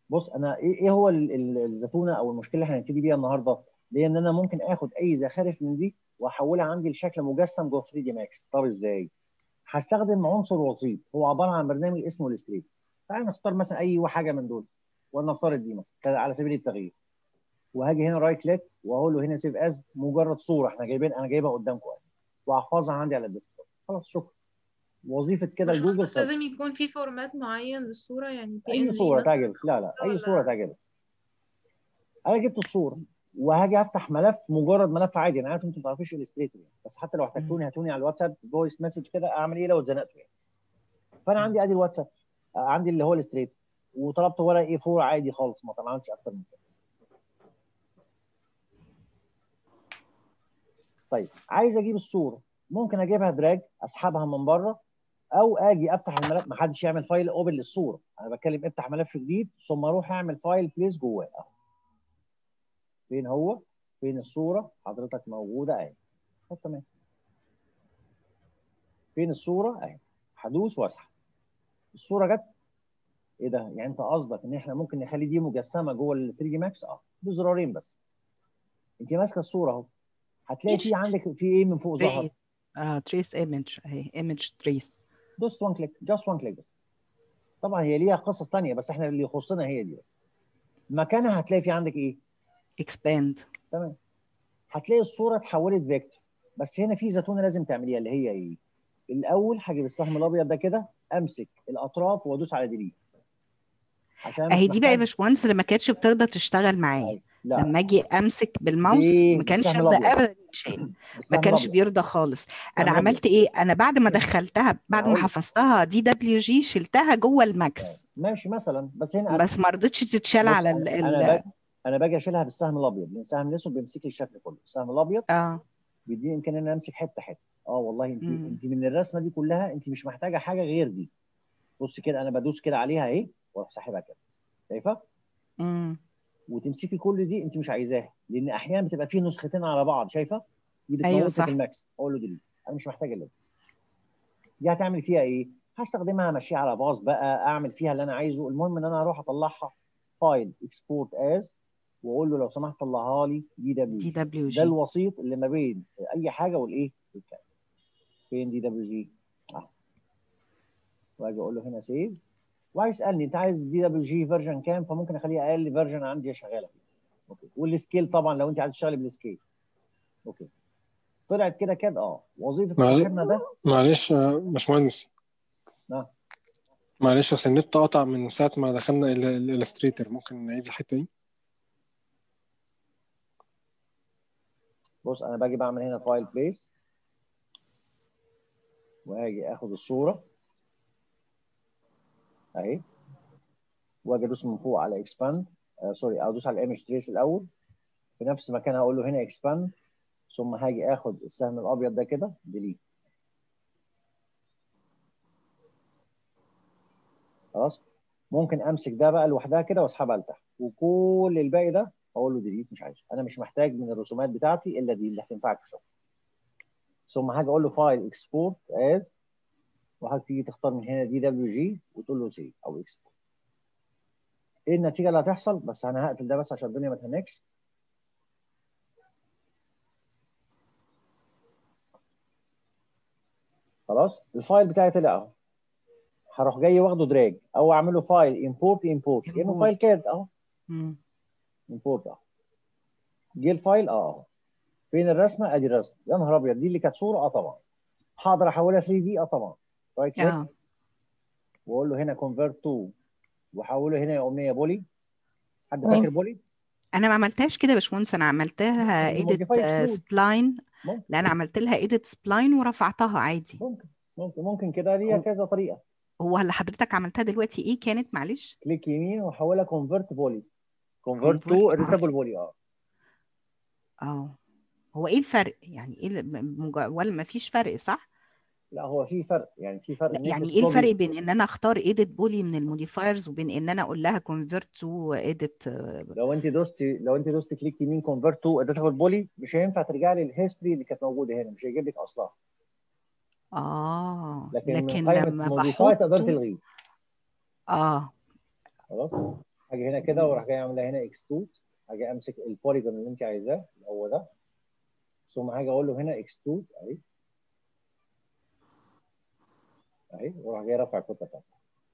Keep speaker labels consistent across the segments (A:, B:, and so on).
A: بص انا ايه إيه هو ال- ال- الزتونه او المشكله اللي هنبتدي بيها النهارده هي ان انا ممكن اخد اي زخارف من دي واحولها عندي لشكل مجسم جوه 3 دي ماكس طب ازاي هستخدم عنصر وسيط هو عباره عن برنامج اسمه الستريت تعال نختار مثلا اي حاجه من دول ولنفترض دي مثلا على سبيل التغيير وهاجي هنا رايت كليك واقول له هنا سيف از مجرد صوره احنا جايبين انا جايبها قدامكم اهي واحفظها عندي على الديسكتوب خلاص شكرا وظيفه كده
B: مش
A: الجوجل
B: بس
A: خلاص.
B: لازم يكون في فورمات معين للصورة يعني
A: اي
B: PNG
A: صوره
B: مثلا
A: تعجبك لا لا اي
B: ولا-
A: صوره تعجبك انا جبت الصوره وهاجي افتح ملف مجرد ملف عادي انا عارف انتوا ما تعرفوش الستريتور يعني بس حتى لو احتجتوني هاتوني على الواتساب فويس مسج كده اعمل ايه لو اتزنقتوا يعني فانا عندي ادي الواتساب آه، عندي اللي هو الستريتور وطلبت ورقه اي 4 عادي خالص ما طلعتش اكتر من كده طيب عايز اجيب الصوره ممكن اجيبها دراج اسحبها من بره او اجي افتح الملف ما حدش يعمل فايل اوبن للصوره انا بتكلم افتح ملف جديد ثم اروح اعمل فايل بليس جواه اهو فين هو فين الصوره حضرتك موجوده اهي طب تمام فين الصوره اهي هدوس واسحب الصوره جت ايه ده يعني انت قصدك ان احنا ممكن نخلي دي مجسمه جوه ال 3 دي ماكس اه بزرارين بس انت ماسكه الصوره اهو هتلاقي في عندك في ايه من فوق ظهر
C: تريس اه تريس ايمج اهي ايمج تريس
A: دوست وان كليك جاست وان كليك بس طبعا هي ليها قصص ثانيه بس احنا اللي يخصنا هي دي بس مكانها هتلاقي في عندك ايه
C: اكسباند
A: تمام هتلاقي الصوره اتحولت فيكتور بس هنا في زتونه لازم تعمليها اللي هي ايه الاول هجيب السهم الابيض ده كده امسك الاطراف وادوس على ديليت عشان
C: اهي
A: مش
C: دي بقى يا
A: محتاج-
C: باشمهندس اللي ما كانتش بترضى تشتغل معايا
A: أيوة. لا
C: لما اجي امسك بالماوس
A: دي
C: ما كانش
A: بالسهم
C: يرضى
A: الأبيض.
C: ابدا يتشال ما
A: بالسهم
C: كانش
A: الأبيض.
C: بيرضى خالص انا
A: السهم
C: عملت ايه انا بعد ما دخلتها بعد ما
A: هقول لك.
C: حفظتها دي دبليو جي شلتها جوه الماكس
A: ماشي مثلا بس هنا
C: بس ما رضتش تتشال
A: بص،
C: على ال
A: انا
C: ال-
A: باجي انا باجي اشيلها بالسهم الابيض لان السهم الاسود بيمسك لي الشكل كله السهم الابيض
C: اه
A: بيديني امكانيه ان انا امسك حته حته اه والله انت
C: مم.
A: انت من الرسمه دي كلها انت مش محتاجه حاجه غير دي بص كده انا بدوس كده عليها اهي واروح ساحبها كده شايفه
C: امم
A: وتمسكي كل دي انت مش عايزاها لان احيانا بتبقى فيه نسختين على بعض شايفه دي
C: أيوة
A: بتموت
C: صح.
A: في الماكس اقول له ديليت انا مش محتاج الا دي دي هتعمل فيها ايه هستخدمها امشيها على باص بقى اعمل فيها اللي انا عايزه المهم ان انا اروح اطلعها فايل اكسبورت از واقول له لو سمحت طلعها لي دي دبليو
C: دي دبليو
A: ده
C: جي
A: الوسيط اللي ما بين اي حاجه والايه والكلام فين دي دبليو جي اهو واجي اقول له هنا سيف وهيسالني انت عايز دي دبليو جي فيرجن كام فممكن اخليها اقل فيرجن عندي شغاله فيه اوكي والسكيل طبعا لو انت عايز تشتغلي بالسكيل اوكي طلعت كده كده اه وظيفه
D: معل-
A: صاحبنا ده
D: معلش يا باشمهندس
A: نعم.
D: معلش اصل النت قطع من ساعة ما دخلنا الالستريتور ممكن نعيد الحتة دي
A: بص انا باجي بعمل هنا فايل بليس واجي اخد الصوره اهي واجي ادوس من فوق على اكسباند آه سوري ادوس على الايمج تريس الاول في نفس المكان هقول له هنا اكسباند ثم هاجي اخد السهم الابيض ده كده ديليت خلاص ممكن امسك ده بقى لوحدها كده واسحبها لتحت وكل الباقي ده اقول له ديليت مش عايزه انا مش محتاج من الرسومات بتاعتي الا دي اللي هتنفعك في الشغل ثم هاجي اقول له فايل اكسبورت از وهتيجي تختار من هنا دي دبليو جي وتقول له سيف او اكسبورت ايه النتيجه اللي هتحصل بس انا هقفل ده بس عشان الدنيا ما تهنكش خلاص الفايل بتاعي طلع اهو هروح جاي واخده دراج او اعمل له فايل امبورت امبورت كانه
C: Import.
A: فايل كاد اهو
C: مم.
A: امبورت اهو جه الفايل اه اهو فين الرسمه ادي الرسمه يا نهار ابيض دي اللي كانت صوره اه طبعا هقدر احولها 3 دي اه طبعا رايت كليك
C: اه
A: واقول له هنا كونفرت تو واحوله هنا يا امنيه بولي حد
B: آه.
A: فاكر بولي؟
C: انا ما عملتهاش كده يا باشمهندس انا عملت لها
A: دي
C: ايديت
A: modified fluid.
C: سبلاين
A: ممكن
C: لا انا عملت لها ايديت سبلاين ورفعتها عادي
A: ممكن ممكن ممكن كده ليها
C: هو-
A: كذا طريقه
C: هو اللي حضرتك عملتها دلوقتي ايه كانت معلش
A: كليك يمين واحولها كونفرت بولي كونفرت
C: Convert،
A: تو
C: آه.
A: اديتابل بولي اه
C: اه هو ايه الفرق يعني ايه اللي- مج- ولا ما فيش فرق صح
A: لا هو في فرق يعني في فرق
C: لا
A: إن أنت
C: يعني ايه
A: تطلبي-
C: الفرق بين ان انا اختار ايديت بولي من الموديفايرز وبين ان انا اقول لها كونفرت تو ايديت
A: لو انت دوستي لو انت دوستي كليك يمين كونفرت تو اديتابل بولي مش هينفع ترجعي للهيستوري اللي كانت موجوده هنا مش هيجيب لك اصلها
C: اه
A: لكن,
C: لكن
A: من قائمه
C: لما
A: موديفاي تقدر
C: بحطه
A: تلغيه
C: اه
A: خلاص هاجي هنا كده وراح جاي اعملها هنا اكسترود هاجي امسك البوليجون اللي انت عايزاه اللي هو ده ثم هاجي اقول له هنا اكسترود اهي اهي وراح جاي رافع الكتله بتاعته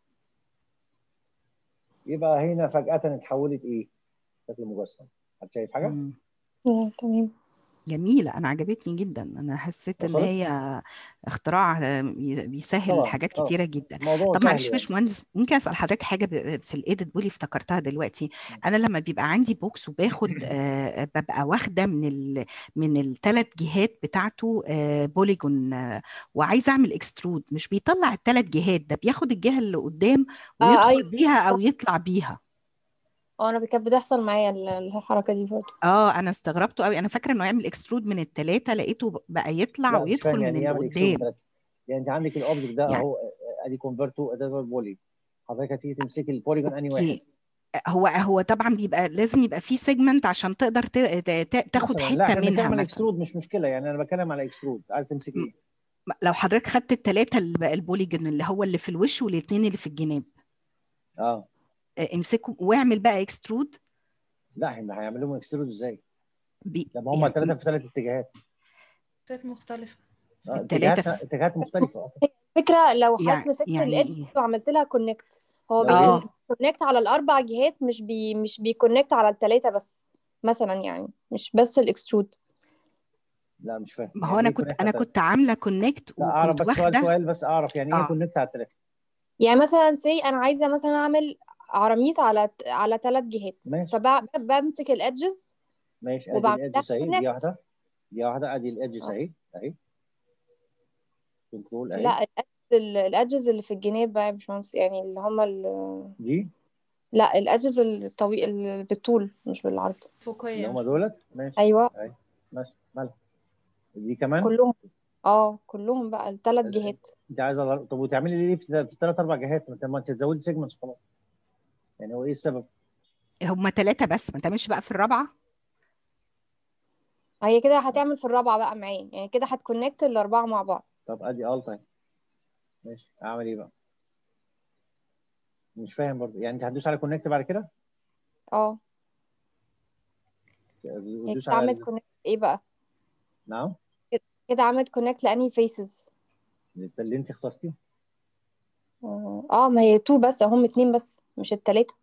A: يبقى هنا فجأة اتحولت ايه؟ شكل مجسم حد شايف حاجة؟
C: مم.
E: مم، تمام
C: جميلة أنا عجبتني جدا أنا حسيت إن
A: وصلت؟
C: هي اختراع آه، بي- بيسهل
A: طبعا
C: حاجات
A: طبعا
C: كتيرة جدا
A: الموضوع
C: طب
A: سهل
C: معلش يا
A: يعني
C: باشمهندس ممكن أسأل حضرتك حاجة ب- في الإيديت بولي افتكرتها دلوقتي أنا لما بيبقى عندي بوكس وباخد آه، ببقى واخدة من ال من الثلاث جهات بتاعته آه، بوليجون آه، وعايزة أعمل اكسترود مش بيطلع الثلاث جهات ده بياخد الجهة اللي قدام
E: اه
C: ويدخل
E: ايوه
C: بيها أو يطلع بيها
E: اه انا كانت بتحصل معايا ال- الحركه دي برضه
C: اه انا استغربته قوي انا فاكره انه يعمل اكسترود من الثلاثه لقيته بقى يطلع
A: لا مش
C: ويدخل
A: فاهم
C: من
A: يعني ايه
C: اللي
A: يعمل اكسترود
C: قدام
A: ثلاثة يعني انت عندك الاوبجكت ده
C: يعني
A: اهو آه، ادي كونفرت تو ادابل بولي حضرتك هتيجي تمسكي البوليجون انهي واحد
C: اوكي هو هو طبعا بيبقى لازم يبقى فيه سيجمنت عشان تقدر ت- ت- ت- تاخد
A: مثلا لا
C: حته
A: احنا بنتكلم
C: منها
A: على
C: مثلا
A: اكسترود مش مشكله يعني انا بتكلم على اكسترود عايز تمسك
C: م-
A: ايه؟
C: لو حضرتك خدت الثلاثه اللي بقى البوليجون اللي هو اللي في الوش والاثنين اللي في الجناب
A: اه
C: آه، امسكهم واعمل بقى اكسترود
A: لا احنا هيعمل لهم اكسترود ازاي؟
C: بي
A: لما هم
C: يعني
A: ثلاثه في ثلاث اتجاهات
B: ست مختلفة
A: اه
C: الثلاثه
A: اتجاهات
C: في
A: اتجاهات مختلفه اه
E: فكره لو حضرتك
C: يعني
E: مسكت
C: يعني
E: الادج
C: ايه
E: وعملت لها كونكت هو
A: لو ايه؟
E: بيكونكت على الاربع جهات مش بي مش بيكونكت على الثلاثه بس مثلا يعني مش بس الاكسترود
A: لا مش فاهم
C: ما هو
A: يعني
C: انا
A: ايه
C: كنت
A: كونكت
C: انا
A: على ثلاثه؟
C: كنت عامله كونكت
A: لا اعرف
C: وكنت
A: بس سؤال
C: واخده
A: سؤال بس اعرف يعني ايه
C: اه
A: كونكت على الثلاثه؟
E: يعني مثلا سي انا عايزه مثلا اعمل عراميس على على ثلاث جهات
A: ماشي
E: فبمسك الادجز
A: ماشي ادي
E: وبعمل
A: الادج
E: لها
A: اهي دي
E: كونكت
A: واحده دي واحده ادي الادج اهي اهي كنترول اهي
E: لا الادجز اللي في الجناب بقى يا باشمهندس يعني اللي هم ال...
A: دي
E: لا الادجز الطويل اللي بالطول مش بالعرض
A: اللي
B: فوقية
A: هم
B: مش
A: دولت ماشي
E: ايوه
A: اهي ماشي مالها دي كمان
E: كلهم اه كلهم بقى الثلاث جهات
A: انت عايزه طب وتعملي ليه في ثلاث اربع جهات ما انت ما انت تزودي سيجمنتس خلاص يعني هو ايه السبب؟
C: هما ثلاثه بس ما تعملش بقى في الرابعه
E: هي كده هتعمل في الرابعه بقى معايا يعني كده هتكونكت الاربعه مع بعض
A: طب ادي التا اهي ماشي اعمل ايه بقى؟ مش فاهم برضه يعني انت هتدوس على كونكت بعد كده؟
E: اه هي
A: وتدوس
E: كده
A: على
E: عملت
A: ال...
E: كونكت ايه بقى
A: نعم
E: كده كده عملت كونكت لاني فيسز
A: اللي انت اخترتيه
E: اه ما هي تو بس هم اتنين بس مش التلاته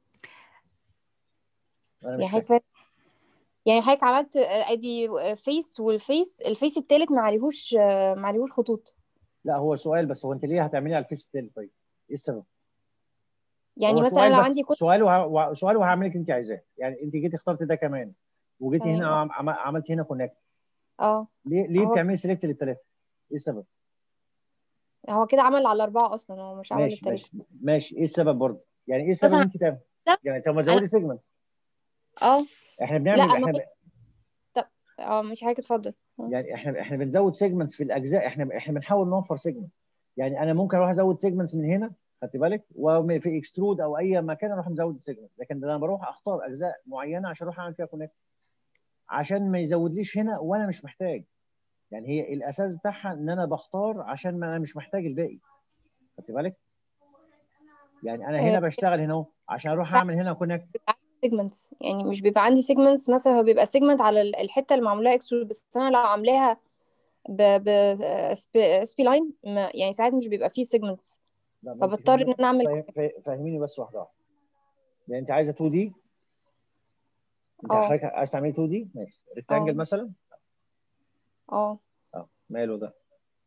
A: انا مش
E: يعني
A: فاهم
E: حضرتك يعني حضرتك عملت آه، ادي فيس والفيس الفيس التالت ما عليهوش آه، ما عليهوش خطوط
A: لا هو سؤال بس هو انت ليه هتعملي على الفيس التاني طيب؟ ايه السبب؟
E: يعني
A: هو
E: مثلا
A: سؤال
E: لو
A: بس
E: عندي كود
A: سؤال وه... وه- سؤال وهعملك انت عايزاه يعني انت جيتي اخترت ده كمان وجيتي
E: تمام
A: هنا
E: اه
A: عم... عم- عملتي هنا كونكت
E: اه
A: ليه ليه
E: هو
A: بتعملي سيلكت للثلاثه؟ ايه السبب؟
E: هو كده عمل على الاربعه اصلا هو مش عمل
A: ماشي
E: التلاته
A: ماشي ماشي ايه السبب برضه؟ يعني ايه السبب
E: مثلا
A: انت تعمل؟
E: ده
A: يعني طب ما
E: انا
A: تزودي سيجمنت
E: اه
A: احنا
E: لا
A: بنعمل
E: ما
A: احنا
E: هي
A: ب...
E: طب اه مش حضرتك اتفضل اه
A: يعني احنا احنا بنزود سيجمنتس في الاجزاء احنا احنا بنحاول نوفر سيجمنت يعني انا ممكن اروح ازود سيجمنتس من هنا خدت بالك وفي اكسترود او اي مكان اروح مزود سيجمنت لكن ده انا بروح اختار اجزاء معينه عشان اروح اعمل فيها كونكت عشان ما يزودليش هنا وانا مش محتاج يعني هي الاساس بتاعها ان انا بختار عشان ما انا مش محتاج الباقي خدت بالك يعني انا هنا بشتغل هنا اهو عشان اروح اعمل هنا كونكت
E: سيجمنتس يعني مش بيبقى عندي سيجمنتس مثلا هو بيبقى سيجمنت على ال- الحته اللي معموله اكسترود بس انا لو عاملاها ب ب سبي, سبي لاين ما- يعني ساعات مش بيبقى فيه سيجمنتس
A: لا ما انت
E: فبضطر
A: فاهمين
E: ان انا اعمل
A: فاهم- فاهم- فاهميني بس واحده واحده يعني انت عايزه 2 دي انت
E: اه
A: حضرتك عايز تعملي 2 دي ماشي ريكتانجل
E: اه
A: مثلا
E: اه
A: اه ماله ده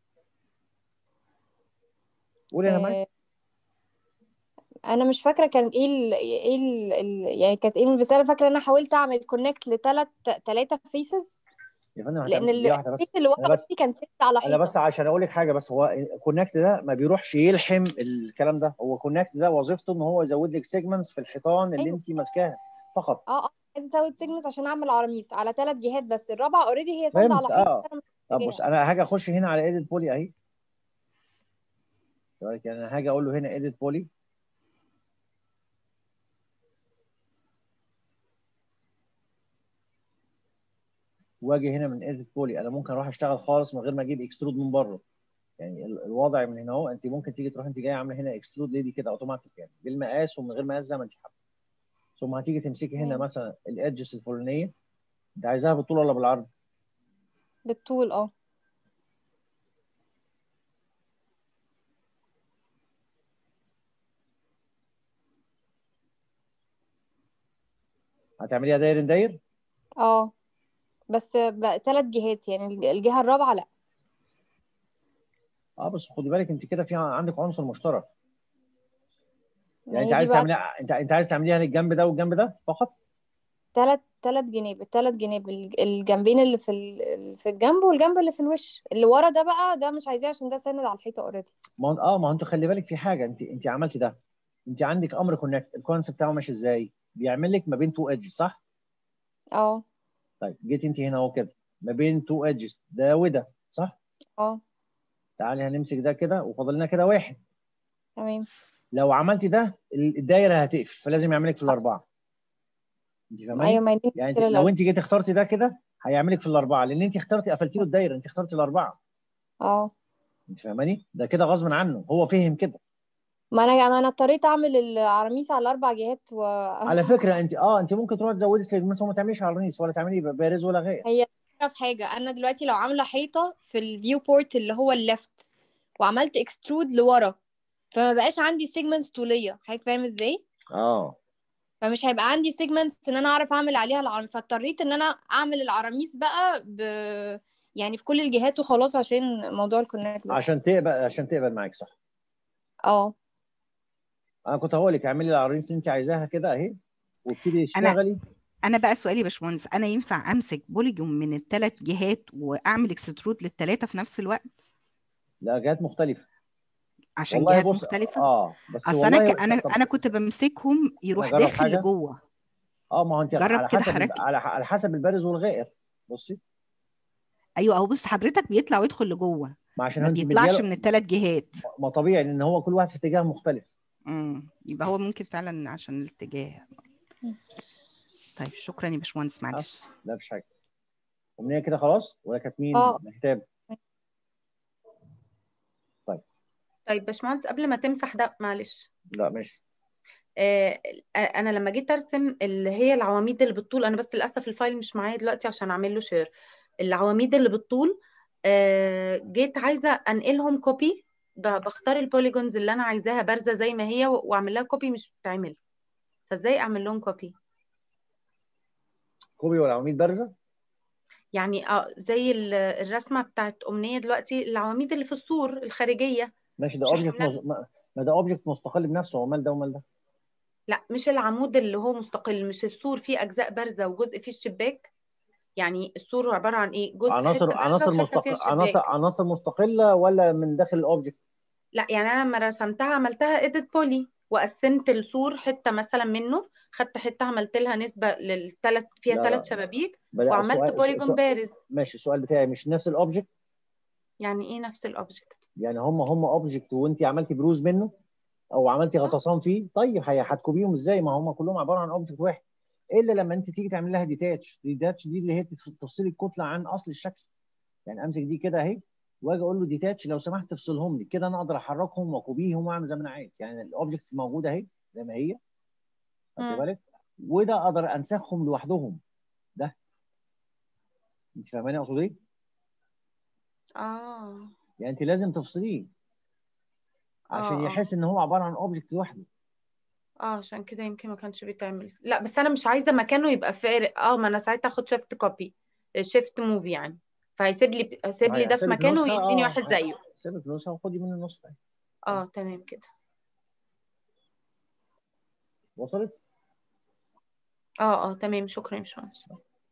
A: قولي انا معاك
E: آه، انا مش فاكره كانت ايه ال ايه ال ال يعني كانت ايه بس انا فاكره ان انا حاولت اعمل كونكت لثلاث ثلاثه فيسز
A: يا فندم
E: لان
A: هتعمل
E: ال-
A: دي واحده بس
E: الفيس اللي
A: انا
E: ورا
A: بس
E: دي كان سيت على
A: انا بس
E: حيطه
A: عشان اقول لك حاجه بس هو كونكت ده ما بيروحش يلحم الكلام ده هو كونكت ده وظيفته ان هو يزود لك سيجمنتس في الحيطان اللي
E: ايوه
A: انت ماسكاها فقط
E: اه اه عايزه ازود سيجمنت عشان اعمل عراميس على ثلاث جهات بس الرابعه اوريدي هي ساندة على
A: فهمت
E: حيطه
A: اه
E: انا مش
A: طب بص
E: محتاجاها
A: انا هاجي اخش هنا على ايديت بولي اهي يعني انا هاجي اقول له هنا ايديت بولي واجي هنا من ايديت بولي انا ممكن اروح اشتغل خالص من غير ما اجيب اكسترود من بره يعني ال- الوضع من هنا اهو انت ممكن تيجي تروح انت جايه عامله هنا اكسترود ليدي كده اوتوماتيك يعني بالمقاس ومن غير مقاس زي ما انت حابه ثم هتيجي تمسكي هنا
E: تمام.
A: مثلا الادجز الفلانيه انت عايزاها بالطول ولا بالعرض؟
E: بالطول اه
A: هتعمليها داير داير؟
E: اه بس بقى ثلاث جهات يعني الج- الجهة الرابعة لا
A: اه بس خدي بالك انت كده في عندك عنصر مشترك
E: ما
A: يعني
E: هي
A: انت
E: دي
A: عايز
E: بقى
A: تعمليها انت انت عايز تعمليها للجنب ده والجنب ده فقط؟
E: ثلاث ثلاث جناب الثلاث جناب الج- الجنبين اللي في ال- في الجنب والجنب اللي في الوش اللي ورا ده بقى ده مش عايزاه عشان ده ساند على الحيطة اوريدي
A: ما هو- اه ما هو انت خلي بالك في حاجه انت انت عملتي ده انت عندك امر كونكت الكونسيبت بتاعه ماشي ازاي؟ بيعمل لك ما بين تو ايدج صح؟
E: اه
A: طيب جيت انت هنا اهو كده ما بين تو ايدجز ده وده صح؟
E: اه
A: تعالي هنمسك ده كده وفاضل لنا كده واحد
E: تمام
A: لو عملتي ده الدايره هتقفل فلازم يعملك في الاربعه انت فاهماني؟
E: ايوه ما هي دي
A: يعني انت
E: المشكلة
A: لو
E: اللي-
A: انت جيت اخترتي ده كده هيعملك في الاربعه لان انت اخترتي قفلتي له الدايره انت اخترتي الاربعه
E: اه
A: انت فاهماني؟ ده كده غصب عنه هو فهم كده
E: ما انا ما انا اضطريت اعمل العراميس على الاربع جهات و
A: على فكره انت اه انت ممكن تروحي تزودي سيجمنتس وما تعمليش عرنيس ولا تعملي بارز ولا غير
E: هي الفكرة في حاجة أنا دلوقتي لو عاملة حيطة في الفيو بورت اللي هو الليفت وعملت اكسترود لورا فما بقاش عندي سيجمنتس طولية حضرتك فاهم ازاي؟
A: اه
E: فمش هيبقى عندي سيجمنتس ان انا اعرف اعمل عليها العراميس فاضطريت ان انا اعمل العراميس بقى ب... يعني في كل الجهات وخلاص عشان موضوع الكونكت ده
A: عشان تقبل عشان تقبل معاك صح
E: اه
A: انا كنت هقول لك اعملي العرنيس اللي انت عايزاها كده اهي وابتدي
C: أنا-
A: اشتغلي
C: انا بقى سؤالي يا باشمهندس انا ينفع امسك بوليجون من الثلاث جهات واعمل اكسترود للثلاثه في نفس الوقت
A: لا جهات مختلفه
C: عشان
A: والله
C: جهات
A: بص
C: مختلفه
A: اه بس
C: اصل انا
A: والله
C: ك... انا
A: طب-
C: انا كنت بمسكهم يروح
A: أجرب
C: داخل
A: حاجة؟
C: لجوه
A: اه ما هو انت
C: جرب
A: على
C: كده
A: حسب
C: حضرتك.
A: على على حسب البارز والغائر بصي
C: ايوه اهو بص حضرتك بيطلع ويدخل لجوه
A: ما عشان
C: ما
A: انت
C: بيطلعش
A: مدياله-
C: من الثلاث جهات
A: ما طبيعي لان هو كل واحد في اتجاه مختلف
C: امم يبقى هو ممكن فعلا عشان الاتجاه طيب شكرا يا باشمهندس معلش
A: لا مفيش حاجه امنيه كده خلاص ولا كانت مين
E: آه.
A: مهتاب
B: طيب باشمهندس قبل ما تمسح ده معلش
A: لا ماشي
B: آه انا لما جيت ارسم اللي هي العواميد اللي بالطول انا بس للاسف الفايل مش معايا دلوقتي عشان اعمل له شير العواميد اللي بالطول آه جيت عايزه انقلهم كوبي بختار البوليجونز اللي انا عايزاها بارزه زي ما هي و- واعمل لها كوبي مش بتتعمل فازاي اعمل لهم كوبي
A: كوبي ولا عميد بارزه
B: يعني اه زي ال- الرسمه بتاعت امنيه دلوقتي العواميد اللي في السور الخارجيه
A: ماشي ده
B: مش
A: اوبجكت
B: إحنا-
A: مز... ما ما ده اوبجكت مستقل بنفسه هو مال ده ومال ده
B: لا مش العمود اللي هو مستقل مش السور فيه اجزاء بارزه وجزء فيه الشباك يعني السور عباره عن ايه جزء
A: عناصر
B: حته بارزه
A: عناصر
B: وحته فيها
A: مستق... عناصر
B: الشباك
A: عناصر مستقله ولا من داخل الاوبجكت
B: لا يعني انا لما رسمتها عملتها ايديت بولي وقسمت السور حته مثلا منه خدت حته عملت لها نسبه للثلاث فيها
A: لا،
B: ثلاث
A: لا.
B: شبابيك
A: بلا
B: وعملت
A: السؤال-
B: بوليجون
A: السؤال-
B: بارز
A: ماشي السؤال بتاعي مش نفس الاوبجكت
B: يعني ايه نفس الاوبجكت
A: يعني هم هم اوبجكت وانت عملتي بروز منه او عملتي غطسان فيه طيب هي هتكوبيهم ازاي ما هم كلهم عباره عن اوبجكت واحد الا لما انت تيجي تعمل لها ديتاتش ديتاتش دي اللي هي تف- تفصيل الكتله عن اصل الشكل يعني امسك دي كده اهي واجي اقول له ديتاتش لو سمحت تفصلهم لي كده انا اقدر احركهم واكوبيهم واعمل زي ما انا عايز يعني الاوبجكتس موجوده اهي زي ما هي خدت
B: مم.
A: بالك وده اقدر انسخهم لوحدهم ده انت فاهماني اقصد ايه؟
B: اه
A: يعني انت لازم تفصليه عشان
B: آه، آه.
A: يحس ان هو عباره عن اوبجكت لوحده
B: اه عشان كده يمكن ما كانش بيتعمل لا بس انا مش عايزه مكانه يبقى فارق اه ما انا ساعتها اخد شيفت كوبي شيفت موف يعني فهيسيب لي هيسيب لي ده في
A: هيحسبك
B: مكانه
A: نسخة،
B: ويديني
A: آه،
B: واحد
A: هي-
B: زيه
A: سيبك فلوسها وخدي منه النسخه
B: اه تمام كده
A: وصلت؟
B: اه اه تمام شكرا يا باشمهندس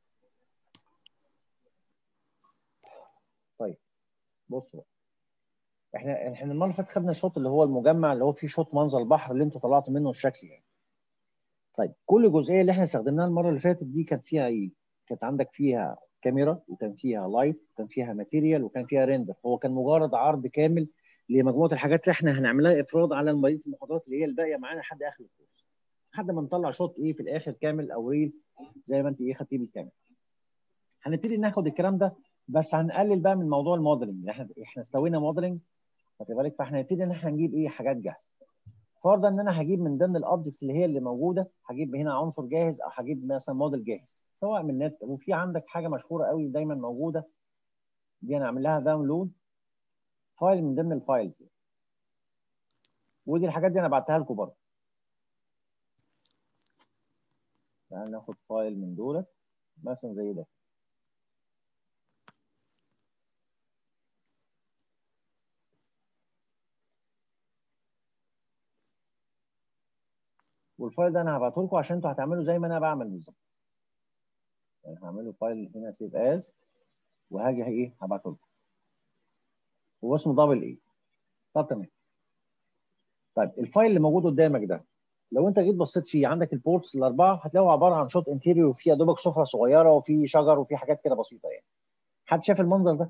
A: بص بقى احنا احنا المره اللي فاتت خدنا الشوط اللي هو المجمع اللي هو فيه شوط منظر البحر اللي انتوا طلعتوا منه الشكل يعني. طيب كل جزئيه اللي احنا استخدمناها المره اللي فاتت دي كانت فيها ايه؟ كانت عندك فيها كاميرا وكان فيها لايت وكان فيها ماتيريال وكان فيها ريندر هو كان مجرد عرض كامل لمجموعه الحاجات اللي احنا هنعملها افراد على بقيه المحاضرات اللي هي الباقيه معانا لحد اخر الكورس لحد ما نطلع شوط ايه في الاخر كامل او ريل زي ما انت ايه خدتيه بالكامل هنبتدي ناخد الكلام ده بس هنقلل بقى من موضوع الموديلنج احنا احنا استوينا موديلنج خدت بالك فاحنا هنبتدي ان احنا نجيب ايه حاجات جاهزه فرضا ان انا هجيب من ضمن الاوبجكتس اللي هي اللي موجوده هجيب هنا عنصر جاهز او هجيب مثلا موديل جاهز سواء من النت وفي عندك حاجه مشهوره قوي دايما موجوده دي انا اعمل لها داونلود فايل من ضمن الفايلز ودي الحاجات دي انا بعتها لكم برضه تعال ناخد فايل من دولت مثلا زي ده والفايل ده انا هبعته لكم عشان انتوا هتعملوا زي ما انا بعمل بالظبط يعني هعمله فايل هنا سيف از وهاجي ايه هبعته لكم هو اسمه دبل ايه طب تمام طيب الفايل اللي موجود قدامك ده لو انت جيت بصيت فيه عندك البورتس الاربعه هتلاقوا عباره عن شوت انتيريور وفيها دوبك سفره صغيره وفي شجر وفي حاجات كده بسيطه يعني حد شاف المنظر ده؟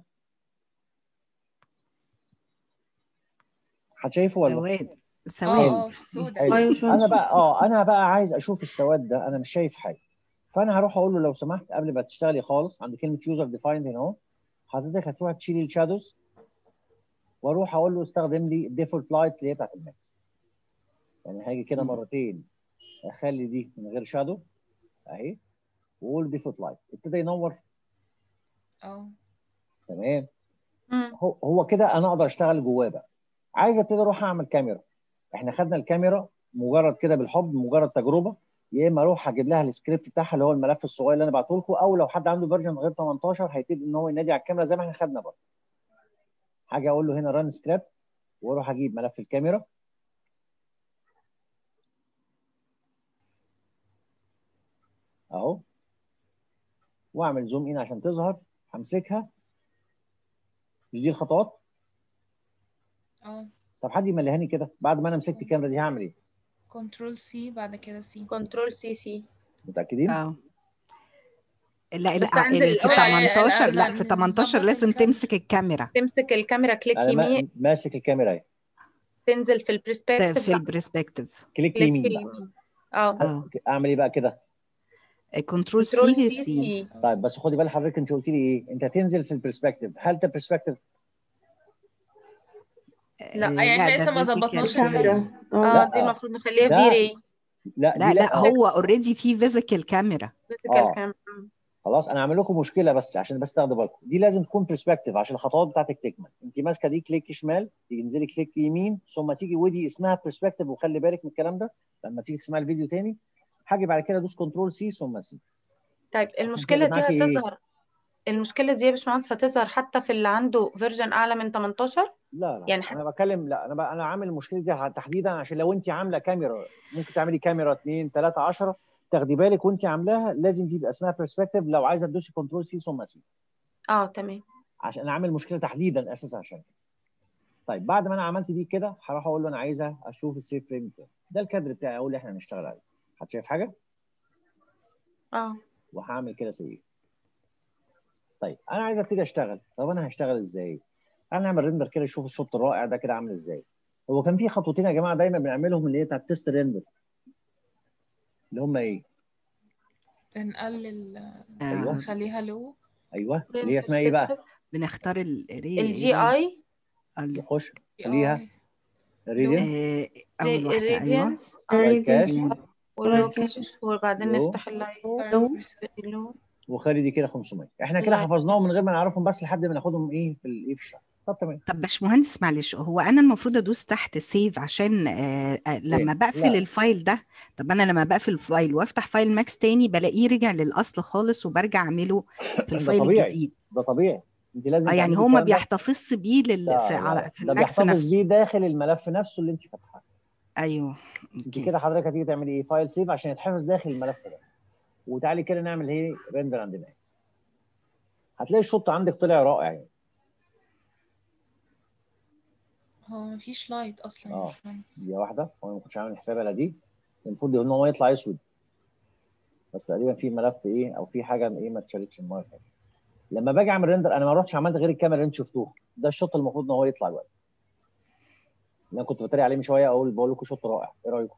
A: حد شايفه ولا؟
C: سواد
F: اه
C: سواد
F: اه سودا
A: حلو.
G: ايوه شوية.
A: انا بقى اه انا بقى عايز اشوف السواد ده انا مش شايف حاجه فانا هروح اقول له لو سمحت قبل ما تشتغلي خالص عند كلمه يوزر ديفايند هنا اهو حضرتك هتروح تشيلي الشادوز واروح اقول له استخدم لي الديفولت لايت اللي هي بتاعت الماكس يعني هاجي كده
C: مم.
A: مرتين اخلي دي من غير شادو اهي واقول ديفولت لايت ابتدى ينور
F: اه
A: تمام
B: مم.
A: هو هو كده انا اقدر اشتغل جواه بقى عايز ابتدي اروح اعمل كاميرا احنا خدنا الكاميرا مجرد كده بالحب مجرد تجربه يا اما اروح اجيب لها السكريبت بتاعها اللي هو الملف الصغير اللي انا بعته لكم او لو حد عنده فيرجن غير 18 هيبتدي ان هو ينادي على الكاميرا زي ما احنا خدنا برضه حاجه اقول له هنا ران سكريبت واروح اجيب ملف الكاميرا اهو واعمل زوم ان عشان تظهر همسكها مش دي الخطوات
F: اه
A: طب حد يمليهاني كده بعد ما انا مسكت الكاميرا دي هعمل ايه
F: كنترول سي بعد كده سي
B: كنترول سي سي
A: متاكدين
C: اه لا
B: بس
C: لا
B: عند
C: ال- في
B: الأول-
F: لا، لا،
C: 18
F: لا،
C: لا في
F: لا،
C: 18
F: نظبط
C: لازم
F: الكاميرا.
C: تمسك الكاميرا
B: تمسك الكاميرا كليك
A: انا ما-
B: يمين
A: ماسك الكاميرا اهي
B: تنزل في البرسبكتيف
C: في البرسبكتيف
A: كليك
B: كليك
A: يمين بقى
B: يمين اه
C: اه
A: اعمل ايه بقى كده
C: كنترول
B: كنترول
C: سي
B: سي
C: سي
B: سي
A: طيب بس خدي بالك حضرتك انت قلت لي ايه انت هتنزل في البرسبكتيف هل ده برسبكتيف
B: لا،
F: يعني احنا لسه ما
C: ده
F: ظبطناش
C: physical.
G: كاميرا
B: اه
G: اه
A: لا.
B: دي المفروض نخليها
A: ده-
B: في راي
A: لا
C: لا
A: دي
C: لا هو اوريدي في فيزيكال كاميرا
A: آه.
B: كاميرا
A: خلاص انا هعمل لكم مشكله بس عشان بس تاخدوا بالكم دي لازم تكون برسبكتيف عشان الخطوات بتاعتك تكمل انت ماسكه دي كليك شمال تيجي تنزلي كليك يمين ثم تيجي ودي اسمها برسبكتيف وخلي بالك من الكلام ده لما تيجي تسمعي الفيديو تاني هاجي بعد كده ادوس كنترول سي ثم سي
B: طيب المشكله دي
A: معاكي إيه؟
B: هتظهر المشكله دي يا باشمهندس هتظهر حتى في اللي عنده فيرجن اعلى من 18
A: لا لا
B: يعني
A: انا بتكلم لا انا بقى انا عامل المشكله دي تحديدا عشان لو انت عامله كاميرا ممكن تعملي كاميرا 2 3 10 تاخدي بالك وانت عاملاها لازم تبقى اسمها برسبكتيف لو عايزه تدوسي كنترول سي ثم سي
B: اه تمام
A: عشان انا عامل مشكله تحديدا اساسا عشان كده. طيب بعد ما انا عملت دي كده هروح اقول له انا عايزه اشوف السيف فريم بتاعي ده الكادر بتاعي اقول اللي احنا هنشتغل عليه حد شايف حاجه
B: اه
A: وهعمل كده سيف طيب انا عايز ابتدي اشتغل طب انا هشتغل ازاي تعال نعمل ريندر كده نشوف الشوط الرائع ده كده عامل ازاي هو كان في خطوتين يا جماعه دايما بنعملهم اللي هي بتاعت تيست ريندر اللي هم ايه
F: بنقلل
A: ايوه
F: نخليها لو
A: ايوه اللي هي اسمها ايه بقى
C: بنختار
B: الجي اي
A: نخش خليها ريديان
C: اول واحده ايوه
B: الراديانس
G: الراديانس
B: واللوكيشن وبعدين
A: لو.
B: نفتح اللايت
G: لو
B: لو
A: وخلي دي كده 500 احنا كده
B: لا.
A: حفظناهم من غير ما نعرفهم بس لحد ما ناخدهم ايه في الايه في الشرح طب تمام
C: طب باشمهندس معلش هو انا المفروض ادوس تحت سيف عشان آه آه لما بقفل
A: لا.
C: الفايل ده طب انا لما بقفل الفايل وافتح فايل ماكس تاني بلاقيه رجع للاصل خالص وبرجع اعمله في
A: ده
C: الفايل
A: طبيعي.
C: الجديد
A: ده طبيعي انت لازم
C: اه يعني
A: تعملي
C: هو ما
A: الكلام ده.
C: بيحتفظش بيه لل...
A: لا،
C: في,
A: لا،
C: على
A: لا.
C: في
A: ده
C: الماكس
A: بيحتفظ
C: نفسه
A: بيه داخل الملف نفسه اللي انت فاتحاه
C: ايوه
A: انت
C: اوكي
A: كده حضرتك هتيجي تعملي ايه فايل سيف عشان يتحفظ داخل الملف ده وتعالي كده نعمل ايه ريندر عندنا هتلاقي الشوط عندك طلع رائع يعني
F: هو مفيش لايت اصلا يا
A: اه.
F: باشمهندس
A: دي واحده وانا ما كنتش عامل حسابي على دي المفروض ان هو يطلع اسود بس تقريبا في ملف ايه او في حاجه ايه ما اتشالتش المره اللي فاتت. لما باجي اعمل ريندر انا ما رحتش عملت غير الكاميرا اللي انتوا شفتوها ده الشوط المفروض ان هو يطلع دلوقتي اللي انا كنت بتريق عليه من شويه اقول بقول لكم شوط رائع ايه رايكم؟